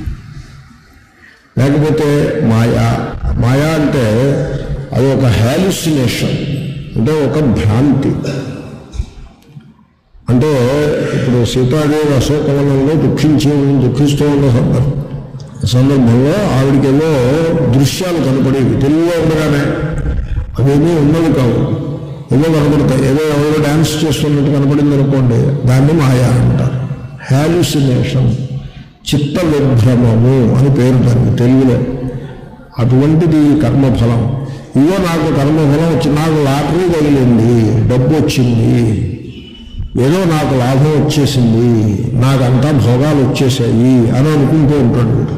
లేకపోతే మాయా మాయా అంటే అది ఒక హాలుసినేషన్ అంటే ఒక భ్రాంతి అంటే ఇప్పుడు సీతాదేవి అశోకవనంలో దుఃఖించి దుఃఖిస్తూ ఉన్న సందర్భం సందర్భంలో ఆవిడకేమో దృశ్యాలు కనపడేవి తెలుగులో ఉండగానే అవేమీ ఉన్నవి కావు ఏదో కనపడతాయి ఏదో ఎవరో డ్యాన్స్ చేస్తున్నట్టు కనపడింది అనుకోండి దాన్ని మాయా అంటారు హ్యాలుసినేషన్ చిత్త విభ్రమము అని పేరు దానికి తెలుగులో అటువంటిది కర్మఫలం ఇదో నాకు కర్మఫలం వచ్చి నాకు లాటరీ తగిలింది డబ్బు వచ్చింది ఏదో నాకు లాభం వచ్చేసింది నాకంతా భోగాలు వచ్చేసాయి అని అనుకుంటూ ఉంటాడు వీడు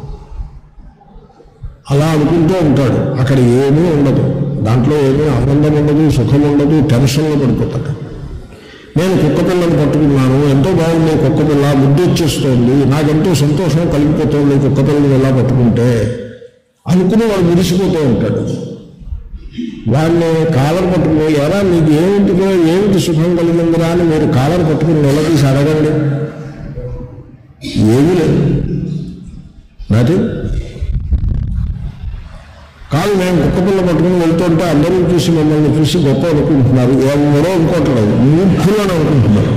అలా అనుకుంటూ ఉంటాడు అక్కడ ఏమీ ఉండదు దాంట్లో ఏమీ ఆనందం ఉండదు సుఖం ఉండదు టెన్షన్లో పడిపోతాడు నేను కుక్క పిల్లని పట్టుకున్నాను ఎంతో బాగుంది కుక్క పిల్ల ముద్దు వచ్చేస్తోంది నాకెంతో సంతోషం కలిగిపోతుంది కుక్క పిల్లని ఎలా పట్టుకుంటే అనుకుని వాడు మురిసిపోతూ ఉంటాడు వాడిని కాలర్ పట్టుకుని ఎలా మీకు ఏమిటిదో ఏమిటి సుఖం కలిగిందిరా అని మీరు కాలర్ పట్టుకుని నిలదీసి అడగండి ఏమీ లేదు నాటి కాదు నేను కుక్క పిల్ల పట్టుకుని వెళ్తుంటే అందరూ చూసి మమ్మల్ని చూసి గొప్ప అనుకుంటున్నారు ఎవరో అనుకోవట్లేదు మూర్ఖులను అనుకుంటున్నారు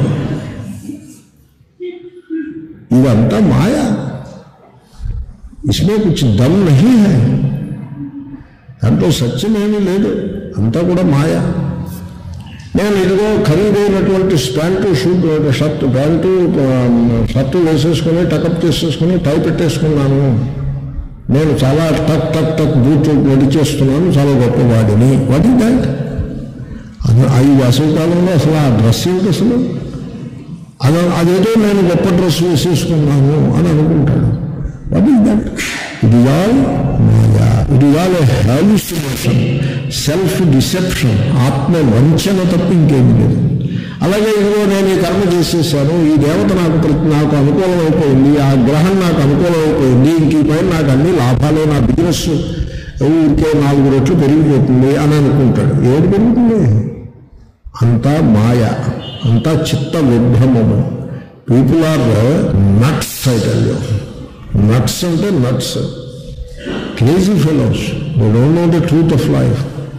ఇదంతా మాయా इसमें कुछ दम नहीं है దాంట్లో సత్యం ఏమీ లేదు అంతా కూడా మాయ నేను ఇదిగో ఖరీదైనటువంటి pant suit shirt pant shirt వేసేసుకుని టకప్ చేసేసుకుని టై పెట్టేసుకున్నాను నేను చాలా టక్ టక్ టక్ బూట్ నడిచేస్తున్నాను చాలా గొప్పవాడిని వాట్ ఈ దాట్ అది ఐదు వేసవికాలంలో అసలు ఆ డ్రెస్ ఏమిటి అసలు అది అదేదో నేను గొప్ప డ్రెస్ వేసేసుకున్నాను అని అనుకుంటాడు what is that it is all మాయా it is all hallucination self deception ఆత్మ వంచన తప్ప ఇంకేమీ లేదు అలాగే ఇదిగో నేను ఈ కర్మ చేసేసాను ఈ దేవత నాకు ప్రతి నాకు అనుకూలం అయిపోయింది ఆ గ్రహం నాకు అనుకూలం అయిపోయింది ఇంక ఈ పైన నాకు అన్ని లాభాలే నా బిజినెస్ ఊరికే నాలుగు రెట్లు పెరిగిపోతుంది అని అనుకుంటాడు ఏది పెరుగుతుంది అంతా మాయ అంతా చిత్త విభ్రమము people are nuts I tell you nuts అంటే nuts crazy fellows they don't know the truth of life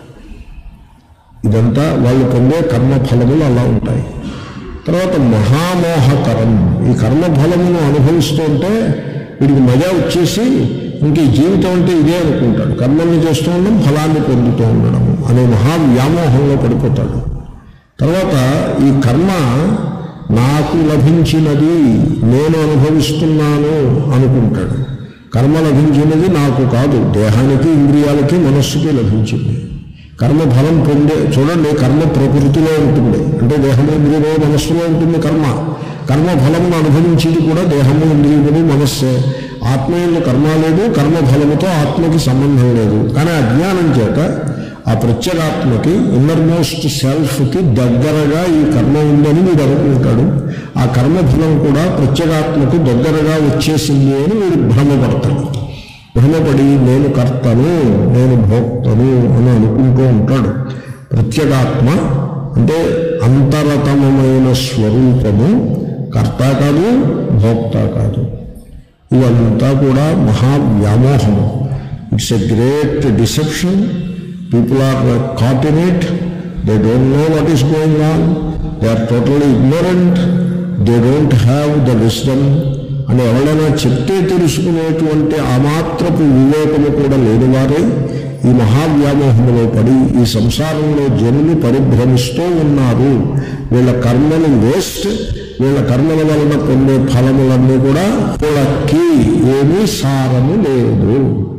ఇదంతా వాళ్ళు పొందే కర్మ ఫలములు అలా ఉంటాయి తర్వాత మహామోహకరం ఈ కర్మ ఫలమును అనుభవిస్తుంటే వీడికి మజా వచ్చేసి ఇంక ఈ జీవితం అంటే ఇదే అనుకుంటాడు కర్మల్ని చేస్తూ ఉండడం ఫలాన్ని పొందుతూ ఉండడం అనే మహావ్యామోహంలో పడిపోతాడు తర్వాత ఈ కర్మ నాకు లభించినది నేను అనుభవిస్తున్నాను అనుకుంటాడు కర్మ లభించినది నాకు కాదు దేహానికి ఇంద్రియాలకి మనస్సుకి లభించింది కర్మ ఫలం పొందే చూడండి కర్మ ప్రకృతిలో ఉంటుంది అంటే దేహము ఇంద్రియము మనస్సులో ఉంటుంది కర్మ కర్మ ఫలమును అనుభవించేది కూడా దేహము ఇంద్రియములు మనస్సే ఆత్మయంలో కర్మ లేదు కర్మ ఫలముతో ఆత్మకి సంబంధం లేదు కానీ అజ్ఞానం చేత ఆ ప్రత్యేగాత్మకి ఇన్నర్మోస్ట్ సెల్ఫ్కి దగ్గరగా ఈ కర్మ ఉందని వీడు అనుకుంటాడు ఆ కర్మఫలం కూడా ప్రత్యేగాత్మకు దగ్గరగా వచ్చేసింది అని వీడు భ్రమపడతాడు భ్రమపడి నేను కర్తను నేను భోక్తను అని అనుకుంటూ ఉంటాడు ప్రత్యేగాత్మ అంటే అంతరతమైన స్వరూపము కర్త కాదు భోక్త కాదు ఇవంతా కూడా మహావ్యామోహము it's a great deception people are caught in it they don't know what is going on they are totally ignorant they don't have the wisdom అని ఎవరైనా చెప్తే తెలుసుకునేటువంటి ఆ మాత్రపు వివేకము కూడా లేని వారే ఈ మహావ్యామోహంలో పడి ఈ సంసారంలో జనులు పరిభ్రమిస్తూ ఉన్నారు వీళ్ళ కర్మలు వేస్ట్ వీళ్ళ కర్మల వలన పొందే ఫలములన్నీ కూడా వీళ్ళకి ఏమీ సారము లేదు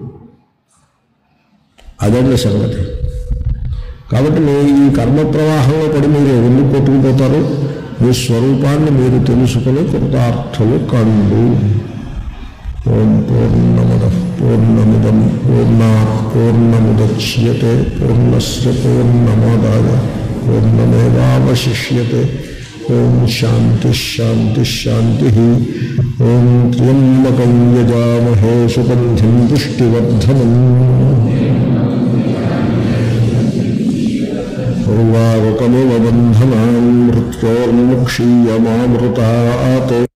అదండి సంగతి కాబట్టి మీ ఈ కర్మ ప్రవాహంలో పడి మీరు ఎందుకు కొట్టుకుపోతారు మీ స్వరూపాన్ని మీరు తెలుసుకుని కృతార్థులు కండు ఓం పూర్ణముద పూర్ణముదం పూర్ణా పూర్ణముద్యతే పూర్ణస్ పూర్ణమాదాయ పూర్ణమేవాశిష్యతే ఓం శాంతి శాంతి శాంతి ఓం త్ర్యంబకం యజామహే సుగంధిం పుష్టివర్ధనం ఉర్వారుకమివ బంధనాన్ మృత్యోర్ముక్షీయమామృతాత్